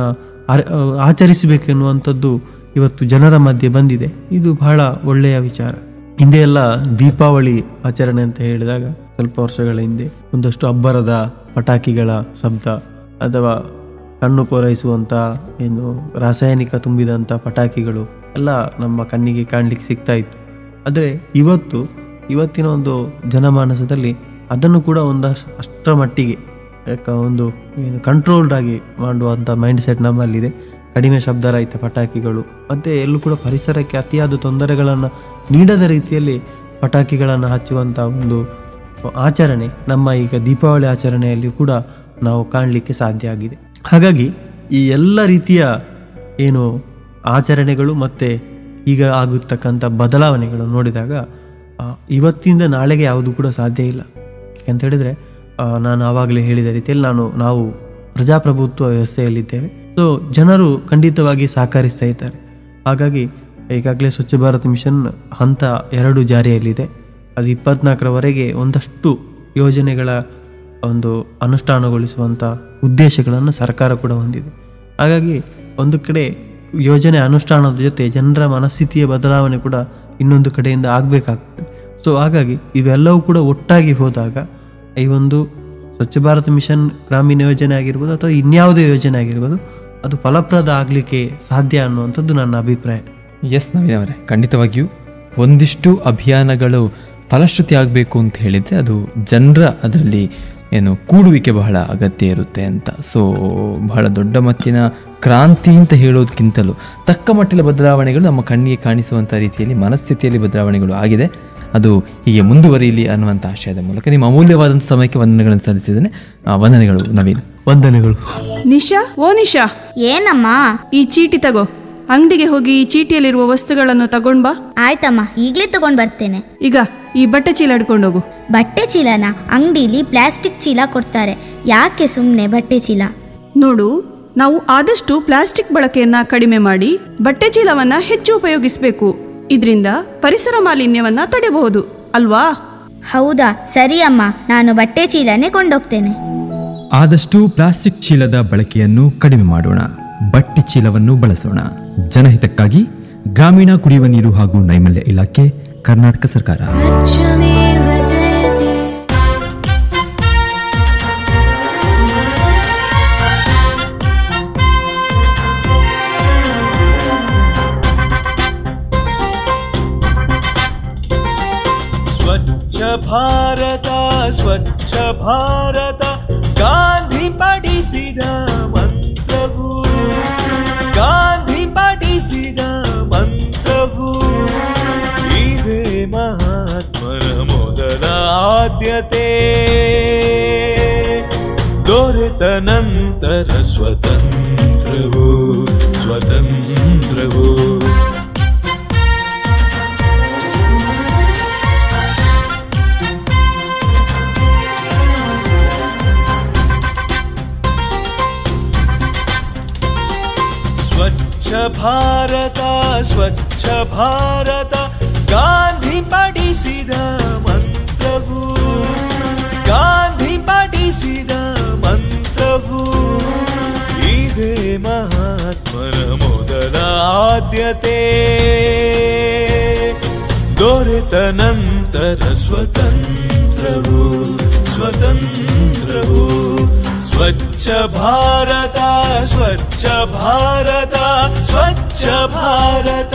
ಆಚರಿಸಬೇಕೆನ್ನುವಂಥದ್ದು ಇವತ್ತು ಜನರ ಮಧ್ಯೆ ಬಂದಿದೆ ಇದು ಬಹಳ ಒಳ್ಳೆಯ ವಿಚಾರ ಹಿಂದೆ ಎಲ್ಲ ದೀಪಾವಳಿ ಆಚರಣೆ ಅಂತ ಹೇಳಿದಾಗ ಸ್ವಲ್ಪ ವರ್ಷಗಳ ಹಿಂದೆ ಒಂದಷ್ಟು ಅಬ್ಬರದ ಪಟಾಕಿಗಳ ಶಬ್ದ ಅಥವಾ ಕಣ್ಣು ಕೊರೈಸುವಂಥ ಏನು ರಾಸಾಯನಿಕ ತುಂಬಿದಂಥ ಪಟಾಕಿಗಳು ಎಲ್ಲ ನಮ್ಮ ಕಣ್ಣಿಗೆ ಕಾಣಲಿಕ್ಕೆ ಸಿಗ್ತಾ ಇತ್ತು ಆದರೆ ಇವತ್ತು ಇವತ್ತಿನ ಒಂದು ಜನಮಾನಸದಲ್ಲಿ ಅದನ್ನು ಕೂಡ ಒಂದು ಅಷ್ಟರ ಮಟ್ಟಿಗೆ ಯಾಕ ಒಂದು ಏನು ಕಂಟ್ರೋಲ್ಡ್ ಆಗಿ ಮಾಡುವಂಥ ಮೈಂಡ್ ಸೆಟ್ ನಮ್ಮಲ್ಲಿದೆ ಕಡಿಮೆ ಶಬ್ದರಹಿತ ಪಟಾಕಿಗಳು ಮತ್ತು ಎಲ್ಲೂ ಕೂಡ ಪರಿಸರಕ್ಕೆ ಅತಿಯಾದ ತೊಂದರೆಗಳನ್ನು ನೀಡದ ರೀತಿಯಲ್ಲಿ ಪಟಾಕಿಗಳನ್ನು ಹಚ್ಚುವಂಥ ಒಂದು ಆಚರಣೆ ನಮ್ಮ ಈಗ ದೀಪಾವಳಿ ಆಚರಣೆಯಲ್ಲಿ ಕೂಡ ನಾವು ಕಾಣಲಿಕ್ಕೆ ಸಾಧ್ಯ ಆಗಿದೆ ಹಾಗಾಗಿ ಈ ಎಲ್ಲ ರೀತಿಯ ಏನು ಆಚರಣೆಗಳು ಮತ್ತು ಈಗ ಆಗುತ್ತಕ್ಕಂಥ ಬದಲಾವಣೆಗಳು ನೋಡಿದಾಗ ಆ, ಇವತ್ತಿಂದ ನಾಳೆಗೆ ಯಾವುದು ಕೂಡ ಸಾಧ್ಯ ಇಲ್ಲ ಯಾಕಂತ ಹೇಳಿದರೆ ನಾನು ಆವಾಗಲೇ ಹೇಳಿದ ರೀತಿಯಲ್ಲಿ ನಾನು ನಾವು ಪ್ರಜಾಪ್ರಭುತ್ವ ವ್ಯವಸ್ಥೆಯಲ್ಲಿದ್ದೇವೆ ಸೊ ಜನರು ಖಂಡಿತವಾಗಿ ಸಹಕರಿಸ್ತಾ ಇದ್ದಾರೆ ಹಾಗಾಗಿ ಈಗಾಗಲೇ ಸ್ವಚ್ಛ ಭಾರತ್ ಮಿಷನ್ ಹಂತ ಎರಡು ಜಾರಿಯಲ್ಲಿದೆ ಅದು ಇಪ್ಪತ್ನಾಲ್ಕರವರೆಗೆ ಒಂದಷ್ಟು ಯೋಜನೆಗಳ ಒಂದು ಅನುಷ್ಠಾನಗೊಳಿಸುವಂಥ ಉದ್ದೇಶಗಳನ್ನು ಸರ್ಕಾರ ಕೂಡ ಹೊಂದಿದೆ ಹಾಗಾಗಿ ಒಂದು ಕಡೆ ಯೋಜನೆ ಅನುಷ್ಠಾನದ ಜೊತೆ ಜನರ ಮನಸ್ಥಿತಿಯ ಬದಲಾವಣೆ ಕೂಡ ಇನ್ನೊಂದು ಕಡೆಯಿಂದ ಆಗಬೇಕಾಗ್ತದೆ ಸೊ ಹಾಗಾಗಿ ಇವೆಲ್ಲವೂ ಕೂಡ ಒಟ್ಟಾಗಿ ಹೋದಾಗ ಈ ಒಂದು ಸ್ವಚ್ಛ ಭಾರತ ಮಿಷನ್ ಗ್ರಾಮೀಣ ಯೋಜನೆ ಆಗಿರ್ಬೋದು ಅಥವಾ ಇನ್ಯಾವುದೇ ಯೋಜನೆ ಆಗಿರ್ಬೋದು ಅದು ಫಲಪ್ರದ ಆಗಲಿಕ್ಕೆ ಸಾಧ್ಯ ಅನ್ನುವಂಥದ್ದು ನನ್ನ ಅಭಿಪ್ರಾಯ ಎಸ್ ನವೀನ್ ಅವರೇ ಖಂಡಿತವಾಗಿಯೂ ಒಂದಿಷ್ಟು ಅಭಿಯಾನಗಳು ಫಲಶ್ರುತಿ ಆಗಬೇಕು ಅಂತ ಹೇಳಿದರೆ ಅದು ಜನರ ಅದರಲ್ಲಿ ಏನು ಕೂಡುವಿಕೆ ಬಹಳ ಅಗತ್ಯ ಇರುತ್ತೆ ಅಂತ ಸೊ ಬಹಳ ದೊಡ್ಡ ಮಟ್ಟಿನ ಕ್ರಾಂತಿ ಅಂತ ಹೇಳೋದಕ್ಕಿಂತಲೂ ತಕ್ಕ ಮಟ್ಟಿನ ಬದಲಾವಣೆಗಳು ನಮ್ಮ ಕಣ್ಣಿಗೆ ಕಾಣಿಸುವಂಥ ರೀತಿಯಲ್ಲಿ ಮನಸ್ಥಿತಿಯಲ್ಲಿ ಬದಲಾವಣೆಗಳು ಆಗಿದೆ ಅದು ಹೀಗೆ ಮುಂದುವರಿಯಲಿ ಅನ್ನುವಂಥ ಆಶಯದ ಮೂಲಕ ನಿಮ್ಮ ಅಮೂಲ್ಯವಾದಂಥ ಸಮಯಕ್ಕೆ ವಂದನೆಗಳನ್ನು ಸಲ್ಲಿಸಿದ್ದೇನೆ ಆ, ವಂದನೆಗಳು ನವೀನ್ ವಂದನೆಗಳು ನಿಶಾ ಓ ನಿಶಾ ಏನಮ್ಮ ಈ ಚೀಟಿ ತಗೋ ಅಂಗಡಿಗೆ ಹೋಗಿ ಈ ಚೀಟಿಯಲ್ಲಿರುವ ವಸ್ತುಗಳನ್ನು ತಗೊಂಡ್ ಬಾ ಆಯ್ತಮ್ಮ ಈಗಲೇ ತಗೊಂಡ್ ಬರ್ತೇನೆ ಈಗ ಈ ಬಟ್ಟೆ ಚೀಲ ಹಿಡ್ಕೊಂಡೋಗು ಬಟ್ಟೆ ಚೀಲನ ಅಂಗಡಿಲಿ ಪ್ಲಾಸ್ಟಿಕ್ ಚೀಲ ಕೊಡ್ತಾರೆ ಯಾಕೆ ಸುಮ್ಮನೆ ಬಟ್ಟೆ ಚೀಲ ನೋಡು ನಾವು ಆದಷ್ಟು ಪ್ಲಾಸ್ಟಿಕ್ ಬಳಕೆಯನ್ನ ಕಡಿಮೆ ಮಾಡಿ ಬಟ್ಟೆ ಚೀಲವನ್ನ ಹೆಚ್ಚು ಉಪಯೋಗಿಸಬೇಕು ಇದರಿಂದ ಪರಿಸರ ಮಾಲಿನ್ಯವನ್ನ ತಡೆಯಬಹುದು ಅಲ್ವಾ ಹೌದಾ ಸರಿ ಅಮ್ಮ ನಾನು ಬಟ್ಟೆ ಚೀಲನೇ ಕೊಂಡೋಗ್ತೇನೆ ಆದಷ್ಟು ಪ್ಲಾಸ್ಟಿಕ್ ಚೀಲದ ಬಳಕೆಯನ್ನು ಕಡಿಮೆ ಮಾಡೋಣ ಬಟ್ಟೆ ಚೀಲವನ್ನು ಬಳಸೋಣ ಜನಹಿತಕ್ಕಾಗಿ ಗ್ರಾಮೀಣ ಕುಡಿಯುವ ನೀರು ಹಾಗೂ ನೈರ್ಮಲ್ಯ ಇಲಾಖೆ ಕರ್ನಾಟಕ ಸರ್ಕಾರ ಸ್ವಚ್ಛ ಭಾರತ ಸ್ವಚ್ಛ ಭಾರತ ಗಾಂಧಿ ಪಡಿಸಿದ ಮಂತ್ರವು ಗಾಂಧಿ ಪಡಿಸಿದ ಮಂತ್ರವು ಇದೇ ಮಹಾತ್ಮನ ಮೊದಲ ಆದ್ಯತೆ ದೊರೆತ ನಂತರ ಸ್ವತಂತ್ರವು ಸ್ವತಂತ್ರವು ಸ್ವಚ್ಛ ಭಾರತ ಸ್ವಚ್ಛ ಭಾರತ ಗಾಂಧಿ ಪಡಿಸಿದ ಮಂತ್ರವು ಗಾಂಧಿ ಪಡಿಸಿದ ಮಂತ್ರವು ಇದೇ ಮಹಾತ್ಮನ ಮೊದಲ ಆದ್ಯತೆ ದೊರೆತ ನಂತರ ಸ್ವತಂತ್ರವು ಸ್ವತಂತ್ರವು ಸ್ವಚ್ಛ ಭಾರತ ಸ್ವಚ್ಛ ಭಾರತ ಸ್ವಚ್ಛ ಭಾರತ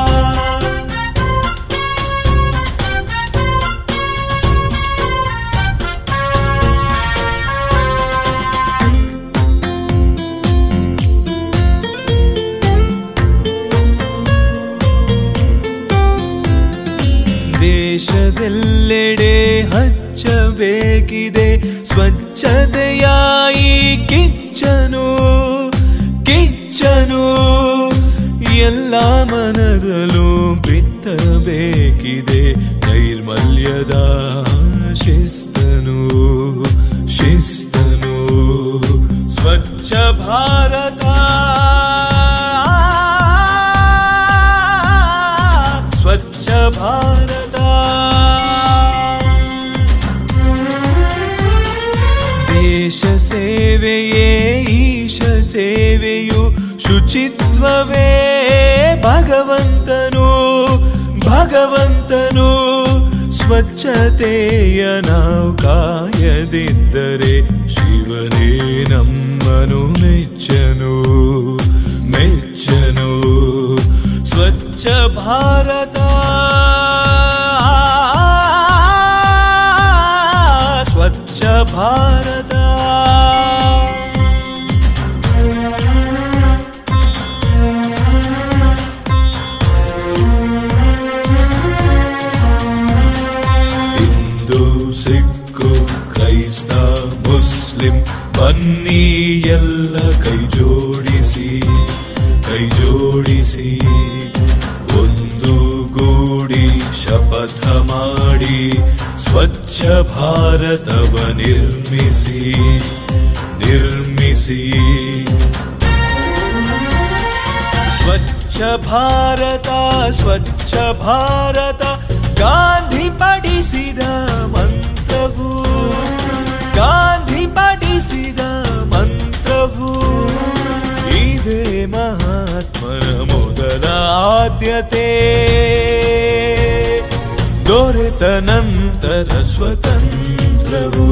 ದೇಶದೆಲ್ಲೆಡೆ ಹಚ್ಚಬೇಕಿದೆ ಸ್ವಚ್ಛತೆಯ ಈ ಕಿಚ್ಚನು ಕಿಚ್ಚನು ಎಲ್ಲ ಮನದಲ್ಲೂ ಬಿತ್ತಬೇಕಿದೆ ನೈರ್ಮಲ್ಯದ ಶಿಸ್ತನು ಶಿಸ್ತನು ಸ್ವಚ್ಛ ಭಾರತ ಸ್ವಚ್ಛ ಭಾರತ ದೇಶ ಸೇವೆಯೇ ಈಶ ಸೇವೆಯು ಶುಚಿತ್ವವೇ ಭಗವಂತನು ಭಗವಂತನು ಸ್ವಚ್ಛತೆಯ ನಾವು ಕಾಯದಿದ್ದರೆ ಶಿವನೇ ನಮ್ಮನು ಮೆಚ್ಚನು ಮೆಚ್ಚನು ಸ್ವಚ್ಛ ಭಾರತ ಸ್ವಚ್ಛ ಭಾರತ ಹಿಂದೂ ಸಿಕ್ಕು ಕ್ರೈಸ್ತ ಮುಸ್ಲಿಂ ಬನ್ನಿ ಎಲ್ಲ ಕೈ ಜೋಡಿಸಿ ಕೈ ಜೋಡಿಸಿ ಒಂದು ಗೂಡಿ ಶಪಥ ಮಾಡಿ ಸ್ವಚ್ಛ ಭಾರತವ ನಿರ್ಮಿಸಿ ನಿರ್ಮಿಸಿ ಸ್ವಚ್ಛ ಭಾರತ ಸ್ವಚ್ಛ ಭಾರತ ಗಾಂಧಿ ಪಡಿಸಿದ ಮಂತ್ರವು ಗಾಂಧಿ ಪಡಿಸಿದ ಮಂತ್ರವು ಇದೇ ಮಹಾತ್ಮನ ಮೊದಲ ಆದ್ಯತೆ ದೊರೆತ ನಂತರ ಸ್ವತಂತ್ರವು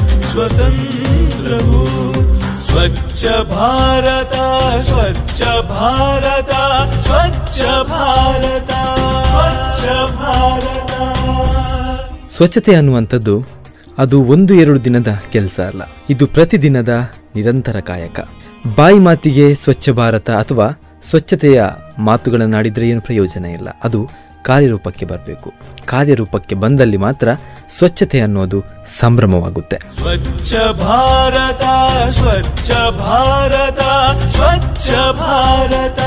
ಸ್ವತಂತ್ರವು ಸ್ವಚ್ಛ ಭಾರತ ಸ್ವಚ್ಛ ಭಾರತ ಸ್ವಚ್ಛ ಭಾರತ ಸ್ವಚ್ಛ ಭಾರತ ಸ್ವಚ್ಛತೆ ಅನ್ನುವಂಥದ್ದು ಅದು ಒಂದು ಎರಡು ದಿನದ ಕೆಲಸ ಅಲ್ಲ ಇದು ಪ್ರತಿದಿನದ ನಿರಂತರ ಕಾಯಕ ಬಾಯಿ ಮಾತಿಗೆ ಸ್ವಚ್ಛ ಭಾರತ ಅಥವಾ ಸ್ವಚ್ಛತೆಯ ಮಾತುಗಳನ್ನಾಡಿದರೆ ಏನು ಪ್ರಯೋಜನ ಇಲ್ಲ ಅದು ಕಾರ್ಯರೂಪಕ್ಕೆ ಬರಬೇಕು ಕಾರ್ಯರೂಪಕ್ಕೆ ಬಂದಲ್ಲಿ ಮಾತ್ರ ಸ್ವಚ್ಛತೆ ಅನ್ನೋದು ಸಂಭ್ರಮವಾಗುತ್ತೆ ಸ್ವಚ್ಛ ಭಾರತ ಸ್ವಚ್ಛ ಭಾರತ ಸ್ವಚ್ಛ ಭಾರತ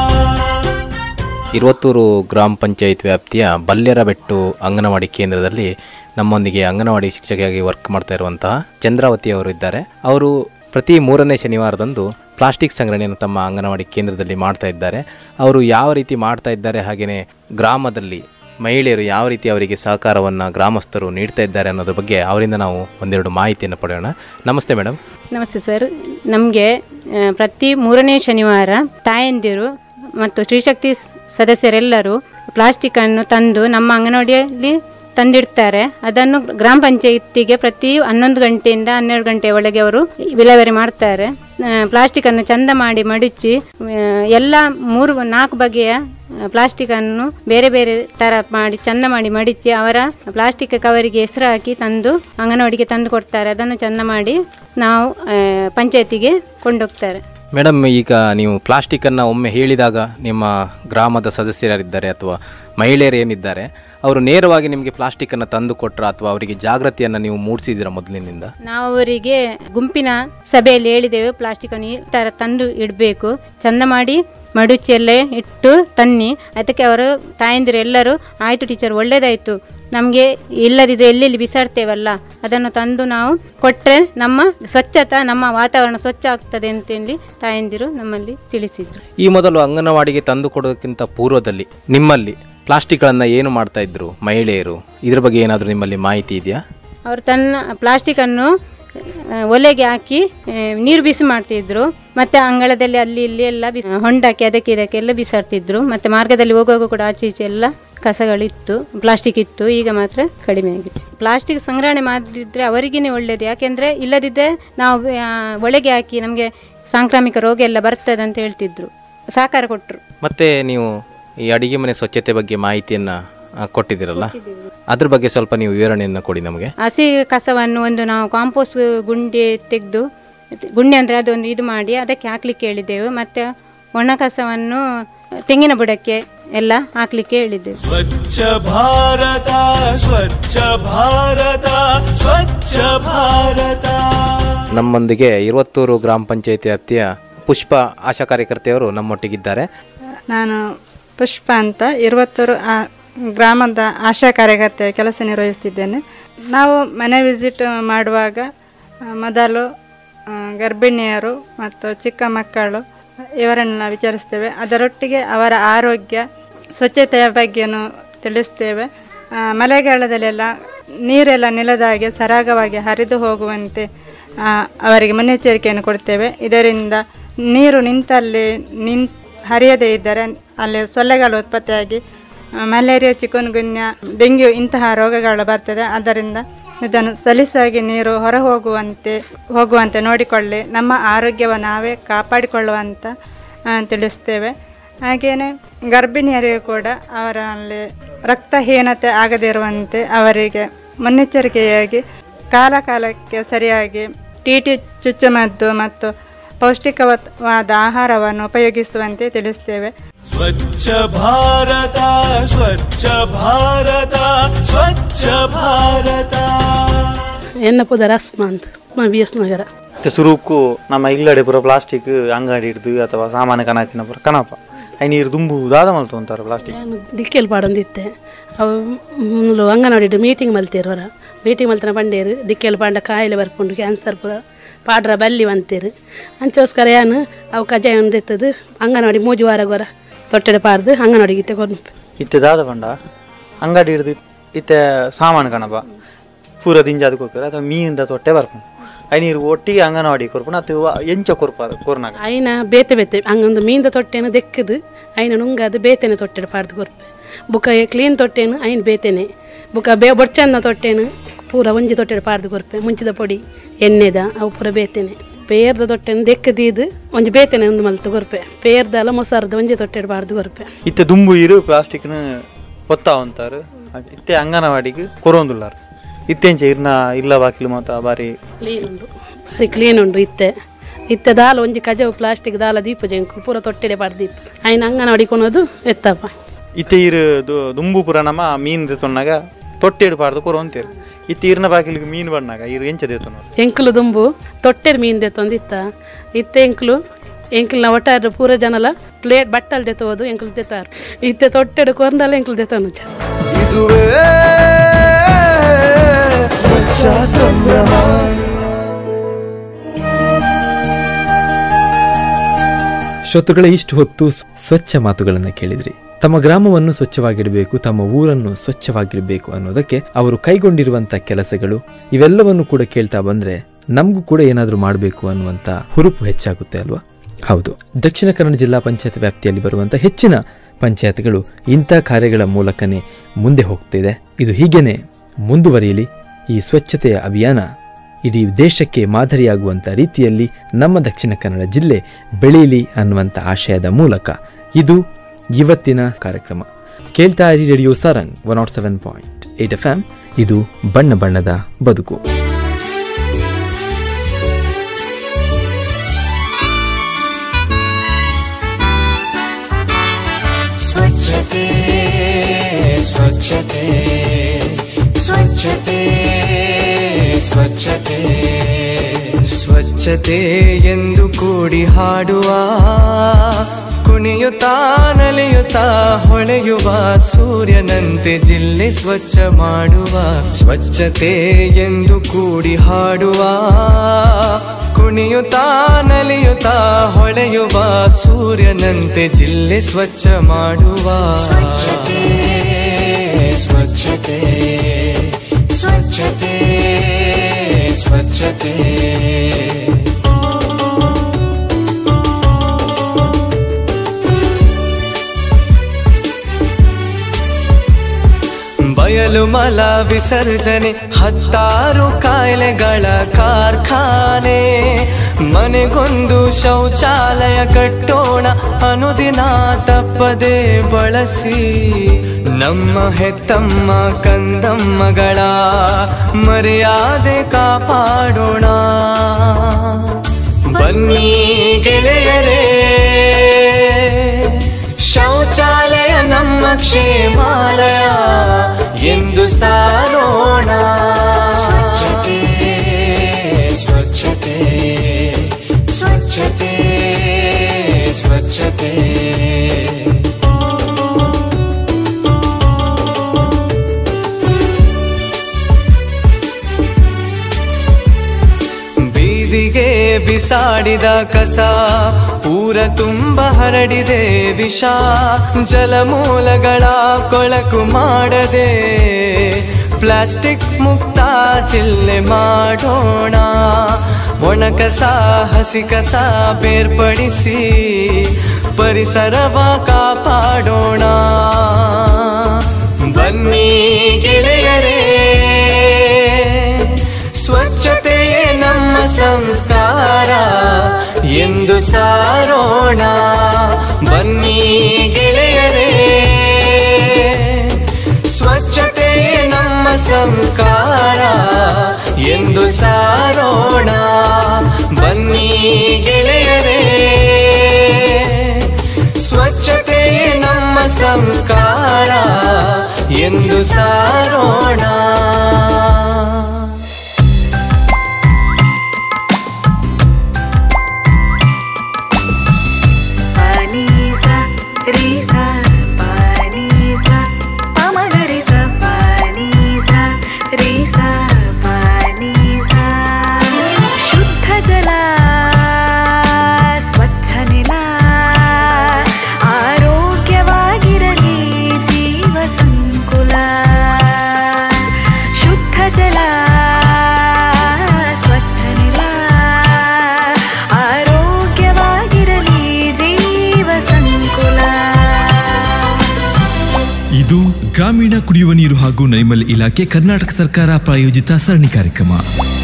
ಇರುವತ್ತೂರು ಗ್ರಾಮ ಪಂಚಾಯತ್ ವ್ಯಾಪ್ತಿಯ ಬಲ್ಯರಬೆಟ್ಟು ಅಂಗನವಾಡಿ ಕೇಂದ್ರದಲ್ಲಿ ನಮ್ಮೊಂದಿಗೆ ಅಂಗನವಾಡಿ ಶಿಕ್ಷಕಿಯಾಗಿ ವರ್ಕ್ ಮಾಡ್ತಾ ಇರುವಂತಹ ಚಂದ್ರಾವತಿ ಅವರು ಇದ್ದಾರೆ ಅವರು ಪ್ರತಿ ಮೂರನೇ ಶನಿವಾರದಂದು ಪ್ಲಾಸ್ಟಿಕ್ ಸಂಗ್ರಹಣೆಯನ್ನು ತಮ್ಮ ಅಂಗನವಾಡಿ ಕೇಂದ್ರದಲ್ಲಿ ಮಾಡ್ತಾ ಇದ್ದಾರೆ ಅವರು ಯಾವ ರೀತಿ ಮಾಡ್ತಾ ಇದ್ದಾರೆ ಹಾಗೆಯೇ ಗ್ರಾಮದಲ್ಲಿ ಮಹಿಳೆಯರು ಯಾವ ರೀತಿ ಅವರಿಗೆ ಸಹಕಾರವನ್ನು ಗ್ರಾಮಸ್ಥರು ನೀಡ್ತಾ ಇದ್ದಾರೆ ಅನ್ನೋದ್ರ ಬಗ್ಗೆ ಅವರಿಂದ ನಾವು ಒಂದೆರಡು ಮಾಹಿತಿಯನ್ನು ಪಡೆಯೋಣ ನಮಸ್ತೆ ಮೇಡಮ್ ನಮಸ್ತೆ ಸರ್ ನಮಗೆ ಪ್ರತಿ ಮೂರನೇ ಶನಿವಾರ ತಾಯಂದಿರು ಮತ್ತು ಸ್ತ್ರೀಶಕ್ತಿ ಸ್- ಸದಸ್ಯರೆಲ್ಲರೂ ಪ್ಲಾಸ್ಟಿಕ್ಕನ್ನು ತಂದು ನಮ್ಮ ಅಂಗನವಾಡಿಯಲ್ಲಿ ತಂದಿಡ್ತಾರೆ ಅದನ್ನು ಗ್ರಾಮ ಪಂಚಾಯತಿಗೆ ಪ್ರತಿ ಹನ್ನೊಂದು ಗಂಟೆಯಿಂದ ಹನ್ನೆರಡು ಗಂಟೆಯ ಒಳಗೆ ಅವರು ವಿಲೇವಾರಿ ಮಾಡ್ತಾರೆ ಪ್ಲಾಸ್ಟಿಕ್ಕನ್ನು ಚಂದ ಮಾಡಿ ಮಡಿಚಿ ಆ, ಎಲ್ಲ ಮೂರು ನಾಲ್ಕು ಬಗೆಯ ಪ್ಲಾಸ್ಟಿಕ್ಕನ್ನು ಬೇರೆ ಬೇರೆ ಥರ ಮಾಡಿ ಚಂದ ಮಾಡಿ ಮಡಿಚಿ ಅವರ ಪ್ಲಾಸ್ಟಿಕ್ ಕವರಿಗೆ ಹೆಸರು ಹಾಕಿ ತಂದು ಅಂಗನವಾಡಿಗೆ ತಂದು ಕೊಡ್ತಾರೆ ಅದನ್ನು ಚಂದ ಮಾಡಿ ನಾವು ಆ, ಪಂಚಾಯತಿಗೆ ಕೊಂಡೋಗ್ತಾರೆ ಮೇಡಮ್ ಈಗ ನೀವು ಪ್ಲಾಸ್ಟಿಕ್ಕನ್ನು ಒಮ್ಮೆ ಹೇಳಿದಾಗ ನಿಮ್ಮ ಗ್ರಾಮದ ಸದಸ್ಯರಿದ್ದಾರೆ ಅಥವಾ ಮಹಿಳೆಯರು ಏನಿದ್ದಾರೆ ಅವರು ನೇರವಾಗಿ ನಿಮಗೆ ಪ್ಲಾಸ್ಟಿಕ್ಕನ್ನು ತಂದು ಕೊಟ್ರ ಅಥವಾ ಅವರಿಗೆ ಜಾಗೃತಿಯನ್ನು ನೀವು ಮೂಡಿಸಿದ್ದೀರಾ ಮೊದಲಿನಿಂದ ನಾವು ಅವರಿಗೆ ಗುಂಪಿನ ಸಭೆಯಲ್ಲಿ ಹೇಳಿದೆವು ಪ್ಲಾಸ್ಟಿಕ್ ಅನ್ನು ಈ ಥರ ತಂದು ಇಡಬೇಕು ಚಂದ ಮಾಡಿ ಮಡುಚಿ ಎಲ್ಲ ಇಟ್ಟು ತನ್ನಿ ಅದಕ್ಕೆ ಅವರು ತಾಯಂದಿರು ಎಲ್ಲರೂ ಆಯಿತು ಟೀಚರ್ ಒಳ್ಳೇದಾಯಿತು ನಮಗೆ ಇಲ್ಲದಿದ್ದರೆ ಎಲ್ಲೆಲ್ಲಿ ಬಿಸಾಡ್ತೇವಲ್ಲ ಅದನ್ನು ತಂದು ನಾವು ಕೊಟ್ಟರೆ ನಮ್ಮ ಸ್ವಚ್ಛತಾ ನಮ್ಮ ವಾತಾವರಣ ಸ್ವಚ್ಛ ಆಗ್ತದೆ ಅಂತೇಳಿ ತಾಯಂದಿರು ನಮ್ಮಲ್ಲಿ ತಿಳಿಸಿದ್ರು ಈ ಮೊದಲು ಅಂಗನವಾಡಿಗೆ ತಂದು ಕೊಡೋದಕ್ಕಿಂತ ಪೂರ್ವದಲ್ಲಿ ನಿಮ್ಮಲ್ಲಿ ಪ್ಲಾಸ್ಟಿಕ್ಗಳನ್ನು ಏನು ಮಾಡ್ತಾ ಇದ್ರು ಮಹಿಳೆಯರು ಇದ್ರ ಬಗ್ಗೆ ಏನಾದರೂ ನಿಮ್ಮಲ್ಲಿ ಮಾಹಿತಿ ಇದೆಯಾ ಅವರು ತನ್ನ ಪ್ಲಾಸ್ಟಿಕನ್ನು ಆ, ಒಲೆಗೆ ಹಾಕಿ ಆ, ನೀರು ಬಿಸಿ ಮಾಡ್ತಿದ್ರು ಮತ್ತೆ ಅಂಗಳದಲ್ಲಿ ಅಲ್ಲಿ ಇಲ್ಲಿ ಎಲ್ಲ ಬಿ ಹೊಂಡಕ್ಕೆ ಅದಕ್ಕೆ ಇದಕ್ಕೆಲ್ಲ ಬಿಸಾಡ್ತಿದ್ರು ಮತ್ತೆ ಮಾರ್ಗದಲ್ಲಿ ಹೋಗುವಾಗ ಕೂಡ ಆಚೆ ಈಚೆ ಎಲ್ಲ ಕಸಗಳಿತ್ತು ಪ್ಲಾಸ್ಟಿಕ್ ಇತ್ತು ಈಗ ಮಾತ್ರ ಕಡಿಮೆ ಆಗಿದೆ ಪ್ಲಾಸ್ಟಿಕ್ ಸಂಗ್ರಹಣೆ ಮಾಡಿದ್ರೆ ಅವರಿಗೇ ಒಳ್ಳೆಯದು ಯಾಕೆಂದರೆ ಇಲ್ಲದಿದ್ದರೆ ನಾವು ಆ, ಒಳಗೆ ಹಾಕಿ ನಮಗೆ ಸಾಂಕ್ರಾಮಿಕ ರೋಗ ಎಲ್ಲ ಬರ್ತದೆ ಅಂತ ಹೇಳ್ತಿದ್ರು ಸಹಕಾರ ಕೊಟ್ಟರು ಮತ್ತೆ ನೀವು ಈ ಅಡಿಗೆ ಮನೆ ಸ್ವಚ್ಛತೆ ಬಗ್ಗೆ ಮಾಹಿತಿಯನ್ನು ಕೊಟ್ಟಿದ್ದೀರಲ್ಲ ಅದ್ರ ಬಗ್ಗೆ ಸ್ವಲ್ಪ ನೀವು ವಿವರಣೆಯನ್ನು ಕೊಡಿ ನಮಗೆ ಹಸಿ ಕಸವನ್ನು ಒಂದು ನಾವು ಕಾಂಪೋಸ್ಟ್ ಗುಂಡಿ ತೆಗೆದು ಗುಂಡಿ ಅಂದರೆ ಅದೊಂದು ಇದು ಮಾಡಿ ಅದಕ್ಕೆ ಹಾಕ್ಲಿಕ್ಕೆ ಹೇಳಿದ್ದೆವು ಮತ್ತು ಒಣ ಕಸವನ್ನು ತೆಂಗಿನ ಬುಡಕ್ಕೆ ಎಲ್ಲ ಹಾಕ್ಲಿಕ್ಕೆ ಹೇಳಿದ್ದೆವು ಸ್ವಚ್ಛ ಭಾರತ ಸ್ವಚ್ಛ ಭಾರತ ಸ್ವಚ್ಛ ಭಾರತ ನಮ್ಮೊಂದಿಗೆ ಇರುವತ್ತೂರು ಗ್ರಾಮ ಪಂಚಾಯತಿ ವ್ಯಾಪ್ತಿಯ ಪುಷ್ಪ ಆಶಾ ಕಾರ್ಯಕರ್ತೆಯವರು ನಮ್ಮೊಟ್ಟಿಗಿದ್ದಾರೆ ನಾನು ಪುಷ್ಪ ಅಂತ ಇರುವತ್ತೂರು ಆ ಗ್ರಾಮದ ಆಶಾ ಕಾರ್ಯಕರ್ತೆ ಕೆಲಸ ನಿರ್ವಹಿಸ್ತಿದ್ದೇನೆ ನಾವು ಮನೆ ವಿಸಿಟ್ ಮಾಡುವಾಗ ಆ, ಮೊದಲು ಆ, ಗರ್ಭಿಣಿಯರು ಮತ್ತು ಚಿಕ್ಕ ಮಕ್ಕಳು ಇವರನ್ನು ವಿಚಾರಿಸ್ತೇವೆ ಅದರೊಟ್ಟಿಗೆ ಅವರ ಆರೋಗ್ಯ ಸ್ವಚ್ಛತೆಯ ಬಗ್ಗೆನೂ ತಿಳಿಸ್ತೇವೆ ಆ, ಮಳೆಗಾಲದಲ್ಲೆಲ್ಲ ನೀರೆಲ್ಲ ನೆಲದ ಹಾಗೆ ಸರಾಗವಾಗಿ ಹರಿದು ಹೋಗುವಂತೆ ಆ, ಅವರಿಗೆ ಮುನ್ನೆಚ್ಚರಿಕೆಯನ್ನು ಕೊಡ್ತೇವೆ ಇದರಿಂದ ನೀರು ನಿಂತಲ್ಲಿ ನಿನ್ ಹರಿಯದೇ ಇದ್ದರೆ ಅಲ್ಲಿ ಸೊಳ್ಳೆಗಳು ಉತ್ಪತ್ತಿಯಾಗಿ ಆ, ಮಲೇರಿಯಾ ಚಿಕನ್ಗುನ್ಯ ಡೆಂಗ್ಯೂ ಇಂತಹ ರೋಗಗಳು ಬರ್ತದೆ ಆದ್ದರಿಂದ ಇದನ್ನು ಸಲೀಸಾಗಿ ನೀರು ಹೊರ ಹೋಗುವಂತೆ ಹೋಗುವಂತೆ ನೋಡಿಕೊಳ್ಳಿ ನಮ್ಮ ಆರೋಗ್ಯವನ್ನು ನಾವೇ ಕಾಪಾಡಿಕೊಳ್ಳುವಂತ ಆ, ತಿಳಿಸ್ತೇವೆ ಹಾಗೆಯೇ ಗರ್ಭಿಣಿಯರಿಗೂ ಕೂಡ ಅವರಲ್ಲಿ ರಕ್ತಹೀನತೆ ಆಗದೇ ಇರುವಂತೆ ಅವರಿಗೆ ಮುನ್ನೆಚ್ಚರಿಕೆಯಾಗಿ ಕಾಲ ಕಾಲಕ್ಕೆ ಸರಿಯಾಗಿ ಟಿ ಟಿ ಚುಚ್ಚುಮದ್ದು ಮತ್ತು ಪೌಷ್ಟಿಕವಾದ ಆಹಾರವನ್ನು ಉಪಯೋಗಿಸುವಂತೆ ತಿಳಿಸ್ತೇವೆ ಸ್ವಚ್ಛ ಭಾರತ ಸ್ವಚ್ಛ ಭಾರತ ಸ್ವಚ್ಛ ಭಾರತ ಎನ್ನಪದ ರಸ್ಮ ಅಂತ ಮ ಬಿ ಎಸ್ ನಗರ ಮತ್ತೆ ಸುರುಕು ನಮ್ಮ ಇಲ್ಲಡೆ ಪೂರ ಪ್ಲಾಸ್ಟಿಕ್ ಅಂಗಡಿ ಹಿಡ್ದು ಅಥವಾ ಸಾಮಾನು ಕನಾತಿನ ಪೂರ ಕನಪ ಐ ನೀರು ದುಂಬು ದಾದ ಮಲ್ತು ಅಂತಾರೆ ಪ್ಲಾಸ್ಟಿಕ್ ನಾನು ದಿಕ್ಕೆಲ್ ಪಾಡೊಂದಿತ್ತೆ ಅವು ಮುಲು ಅಂಗನವಾಡಿ ಮೀಟಿಂಗ್ ಮಲ್ತೇರು ಹೊರ ಮೀಟಿಂಗ್ ಮಲ್ತನ ಬಂಡೇರು ದಿಕ್ಕೆಲ್ ಪಾಂಡ ಕಾಯಿಲೆ ಬರ್ಕೊಂಡು ಕ್ಯಾನ್ಸರ್ ಪೂರ ಪಾಡ್ರ ಬಲ್ಲಿ ಬಂತೇರು ಅಂಚೋಸ್ಕರ ಏನು ಅವು ಕಜಾಯ ಒಂದಿತ್ತದು ಅಂಗನವಾಡಿ ಮೂಜು ವಾರ ಗೊರ ತೊಟ್ಟೆಡೆ ಪಾರ್ದು ಅಂಗನವಾಡಿಗೆ ಇತ್ತೆ ಕೊಂಡು ಇತ್ತೆ ದಾದ ಪಂಡ ಅಂಗಡಿ ಹಿಡ್ದು ಇತ್ತೆ ಸಾಮಾನು ಕಣಪ ಪೂರ ದಿಂಜಾದ ಕೊರ್ಪರೆ ಅಥವಾ ಮೀನಿಂದ ತೊಟ್ಟೆ ಬರ್ಪು ಐ ನೀರು ಒಟ್ಟಿಗೆ ಅಂಗನವಾಡಿ ಕೊರ್ಪುನ ಅದು ಎಂಚ ಕೊರ್ಪ ಕೊರ್ನಾಗ ಐನ ಬೇತೆ ಬೇತೆ ಹಂಗೊಂದು ಮೀನ್ದ ತೊಟ್ಟೆನ ದೆಕ್ಕದು ಐನ ನುಂಗದು ಬೇತೆನೆ ತೊಟ್ಟೆಡೆ ಪಾಡ್ದು ಕೊರ್ಪೆ ಬುಕ್ಕ ಕ್ಲೀನ್ ತೊಟ್ಟೆನು ಐನ್ ಬೇತೆನೆ ಬುಕ್ಕ ಬೇ ಬೊಡ್ಚನ್ನ ತೊಟ್ಟೆನು ಪೂರ ಒಂಜಿ ತೊಟ್ಟೆಡು ಪಾರ್ದು ಕೊರ್ಪೆ ಮುಂಚಿದ ಪೊಡಿ ಎಣ್ಣೆದ ಅವು ಪೂರ ಬೇತೇನೆ ಪೇರ್ದ ತೊಟ್ಟೆನು ದೆಕ್ಕದೀದು ಒಂಜಿ ಬೇತೇನೆ ಒಂದು ಮಲ್ತು ಕೊರ್ಪೆ ಪೇರ್ದಲ್ಲ ಮೊಸರ್ದ ಒಂಜಿ ತೊಟ್ಟೆಡು ಪಾರ್ದು ಕೊರ್ಪೆ ಇತ್ತೆ ದುಂಬು ಇರು ಪ್ಲಾಸ್ಟಿಕ್ನ ಒತ್ತ ಅಂತಾರು ಇತ್ತೆ ಅಂಗನವಾಡಿಗೆ ಕೊರೊಂದುಲ್ಲಾರು ಇತ್ತೆಂಚ ಇರ್ನ ಇಲ್ಲ ಬಾಕಿಲು ಮಾತ ಬಾರಿ ಕ್ಲೀನ್ ಉಂಡು ಭಾರಿ ಕ್ಲೀನ್ ಉಂಡು ಇತ್ತೆ ಇತ್ತೆ ದಾಲ ಒಂಜಿ ಕಜವು ಪ್ಲಾಸ್ಟಿಕ್ ದಾಲ ದೀಪ ಜಂಕು ಪೂರ ತೊಟ್ಟೆಡೆ ಪಾರ್ದು ದೀಪ ಆಯ್ನ ಅಂಗನವಾಡಿ ಕೊನೋದು ಎತ್ತಪ್ಪ ಇತ್ತೆ ಇರು ದು- ದುಂಬು ಪುರ ನಮ್ಮ ಮೀನು ತೆತ್ತೊನ್ನಾಗ ತೊಟ್ಟೆಡು ಪಾಡ್ದು ಕೊರೊಂತೀರು ಇತ್ತೆ ಇರ್ನ ಬಾಕಿಲಿಗೆ ಮೀನು ಬಣ್ಣಾಗ ಇರು ಎಂಚ ದೇತೊನ್ನೋರು ಎಂಕುಲು ದುಂಬು ತೊಟ್ಟೆರ್ ಮೀನ್ ದೆತ್ತೊಂದು ಇತ್ತ ಇತ್ತೆ ಎಂಕುಲು ಎಂಕುಲ್ನ ಒಟ್ಟಾರೆ ಪೂರ ಜನಲ ಪ್ಲೇಟ್ ಬಟ್ಟಲ್ ದೆತ್ತೋದು ಎಂಕುಲು ತೆತ್ತಾರು ಇತ್ತೆ ತೊಟ್ಟೆಡು ಕೊರ್ದಲ್ಲ ಎಂಕುಲು ದೆತ್ತೊಂದು ಇದುವೇ ಸ್ವಚ್ಛ ಸಂಭ್ರಮ ಶ್ರೋತೃಗಳ ಇಷ್ಟು ಹೊತ್ತು ಸ್- ಸ್ವಚ್ಛ ಮಾತುಗಳನ್ನು ಕೇಳಿದ್ರಿ ತಮ್ಮ ಗ್ರಾಮವನ್ನು ಸ್ವಚ್ಛವಾಗಿಡಬೇಕು ತಮ್ಮ ಊರನ್ನು ಸ್ವಚ್ಛವಾಗಿಡಬೇಕು ಅನ್ನೋದಕ್ಕೆ ಅವರು ಕೈಗೊಂಡಿರುವಂತ ಕೆಲಸಗಳು ಇವೆಲ್ಲವನ್ನು ಕೂಡ ಕೇಳ್ತಾ ಬಂದ್ರೆ ನಮಗೂ ಕೂಡ ಏನಾದರೂ ಮಾಡಬೇಕು ಅನ್ನುವಂತ ಹುರುಪು ಹೆಚ್ಚಾಗುತ್ತೆ ಅಲ್ವಾ ಹೌದು ದಕ್ಷಿಣ ಕನ್ನಡ ಜಿಲ್ಲಾ ಪಂಚಾಯತ್ ವ್ಯಾಪ್ತಿಯಲ್ಲಿ ಬರುವಂತ ಹೆಚ್ಚಿನ ಪಂಚಾಯತ್ಗಳು ಇಂಥ ಕಾರ್ಯಗಳ ಮೂಲಕನೇ ಮುಂದೆ ಹೋಗ್ತಿದೆ ಇದು ಹೀಗೇನೆ ಮುಂದುವರಿಯಲಿ ಈ ಸ್ವಚ್ಛತೆಯ ಅಭಿಯಾನ ಇಡೀ ದೇಶಕ್ಕೆ ಮಾದರಿಯಾಗುವಂಥ ರೀತಿಯಲ್ಲಿ ನಮ್ಮ ದಕ್ಷಿಣ ಕನ್ನಡ ಜಿಲ್ಲೆ ಬೆಳೀಲಿ ಅನ್ನುವಂಥ ಆಶಯದ ಮೂಲಕ ಇದು ಇವತ್ತಿನ ಕಾರ್ಯಕ್ರಮ ಕೇಳ್ತಾ ಇರಿ radio Sarang one nought seven point eight F M ಇದು ಬಣ್ಣ ಬಣ್ಣದ ಬದುಕು ಸ್ವಚ್ಛತೆ ಸ್ವಚ್ಛತೆ ಸ್ವಚ್ಛತೆ ಸ್ವಚ್ಛತೆ ಸ್ವಚ್ಛತೆ ಎಂದು ಕೂಡಿ ಹಾಡುವ ಕುಣಿಯುತ್ತಾ ನಲಿಯುತ್ತಾ ಹೊಳೆಯುವ ಸೂರ್ಯನಂತೆ ಜಿಲ್ಲೆ ಸ್ವಚ್ಛ ಮಾಡುವ ಸ್ವಚ್ಛತೆ ಎಂದು ಕೂಡಿ ಹಾಡುವ ಕುಣಿಯುತ್ತಾ ನಲಿಯುತ್ತಾ ಹೊಳೆಯುವ ಸೂರ್ಯನಂತೆ ಜಿಲ್ಲೆ ಸ್ವಚ್ಛ ಮಾಡುವ ಸ್ವಚ್ಛತೆ ಸ್ವಚ್ಛತೆ ಸ್ವಚ್ಛತೆ ಸ್ವಚ್ಛತೆ ಬಯಲು ಮಲ ವಿಸರ್ಜನೆ ಹತ್ತಾರು ಕಾಯಿಲೆಗಳ ಕಾರ್ಖಾನೆ ಮನೆಗೊಂದು ಶೌಚಾಲಯ ಕಟ್ಟೋಣ ಅನುದಿನ ತಪ್ಪದೆ ಬಳಸಿ ನಮ್ಮ ಹೆತ್ತಮ್ಮ ಕಂದಮ್ಮಗಳ ಮರ್ಯಾದೆ ಕಾಪಾಡೋಣ ಬನ್ನಿ ಗೆಳೆಯರೇ ಶೌಚಾಲಯ ನಮ್ಮ ಕ್ಷೇಮಾಲಯ ಎಂದು ಸಾರೋಣ ಸ್ವಚ್ಛತೆ ಸ್ವಚ್ಛತೆ ಸ್ವಚ್ಛತೆ ಸ್ವಚ್ಛತೆ ಬೀದಿಗೆ ಬಿಸಾಡಿದ ಕಸ ಊರ ತುಂಬ ಹರಡಿದೆ ವಿಷ ಜಲಮೂಲಗಳ ಕೊಳಕು ಮಾಡದೆ ಪ್ಲಾಸ್ಟಿಕ್ ಮುಕ್ತ ಜಿಲ್ಲೆ ಮಾಡೋಣ ಒಣ ಕಸ ಹಸಿ ಕಸ ಬೇರ್ಪಡಿಸಿ ಪರಿಸರವ ಕಾಪಾಡೋಣ ಬನ್ನಿ ಗೆಳೆಯರೇ ಸ್ವಚ್ಛತೆಯೇ ನಮ್ಮ ಸಂಸ್ಕಾರ ಎಂದು ಸಾರೋಣ ಬನ್ನಿ ಗೆಳೆಯರೇ ಸ್ವಚ್ಛತೆಯೇ ನಮ್ಮ ಸಂಸ್ಕಾರ ಎಂದು ಸಾರೋಣ ಬನ್ನಿ ಗೆಳೆಯರೇ ಸ್ವಚ್ಛತೆಯೇ ನಮ್ಮ ಸಂಸ್ಕಾರ ಎಂದು ಸಾರೋಣ Panisa, risa, panisa, pamagarisa, panisa, risa, panisa. ಶುದ್ಧ ಜಲ ಸ್ವಚ್ಛ ನೆಲ ಆರೋಗ್ಯವಾಗಿರಲಿ ಜೀವ ಸಂಕುಲ ಇದು ಗ್ರಾಮೀಣ ಕುಡಿಯುವ ನೀರು ಹಾಗೂ ನೈರ್ಮಲ್ಯ ಇಲಾಖೆ ಕರ್ನಾಟಕ ಸರ್ಕಾರ ಪ್ರಾಯೋಜಿತ ಸರಣಿ ಕಾರ್ಯಕ್ರಮ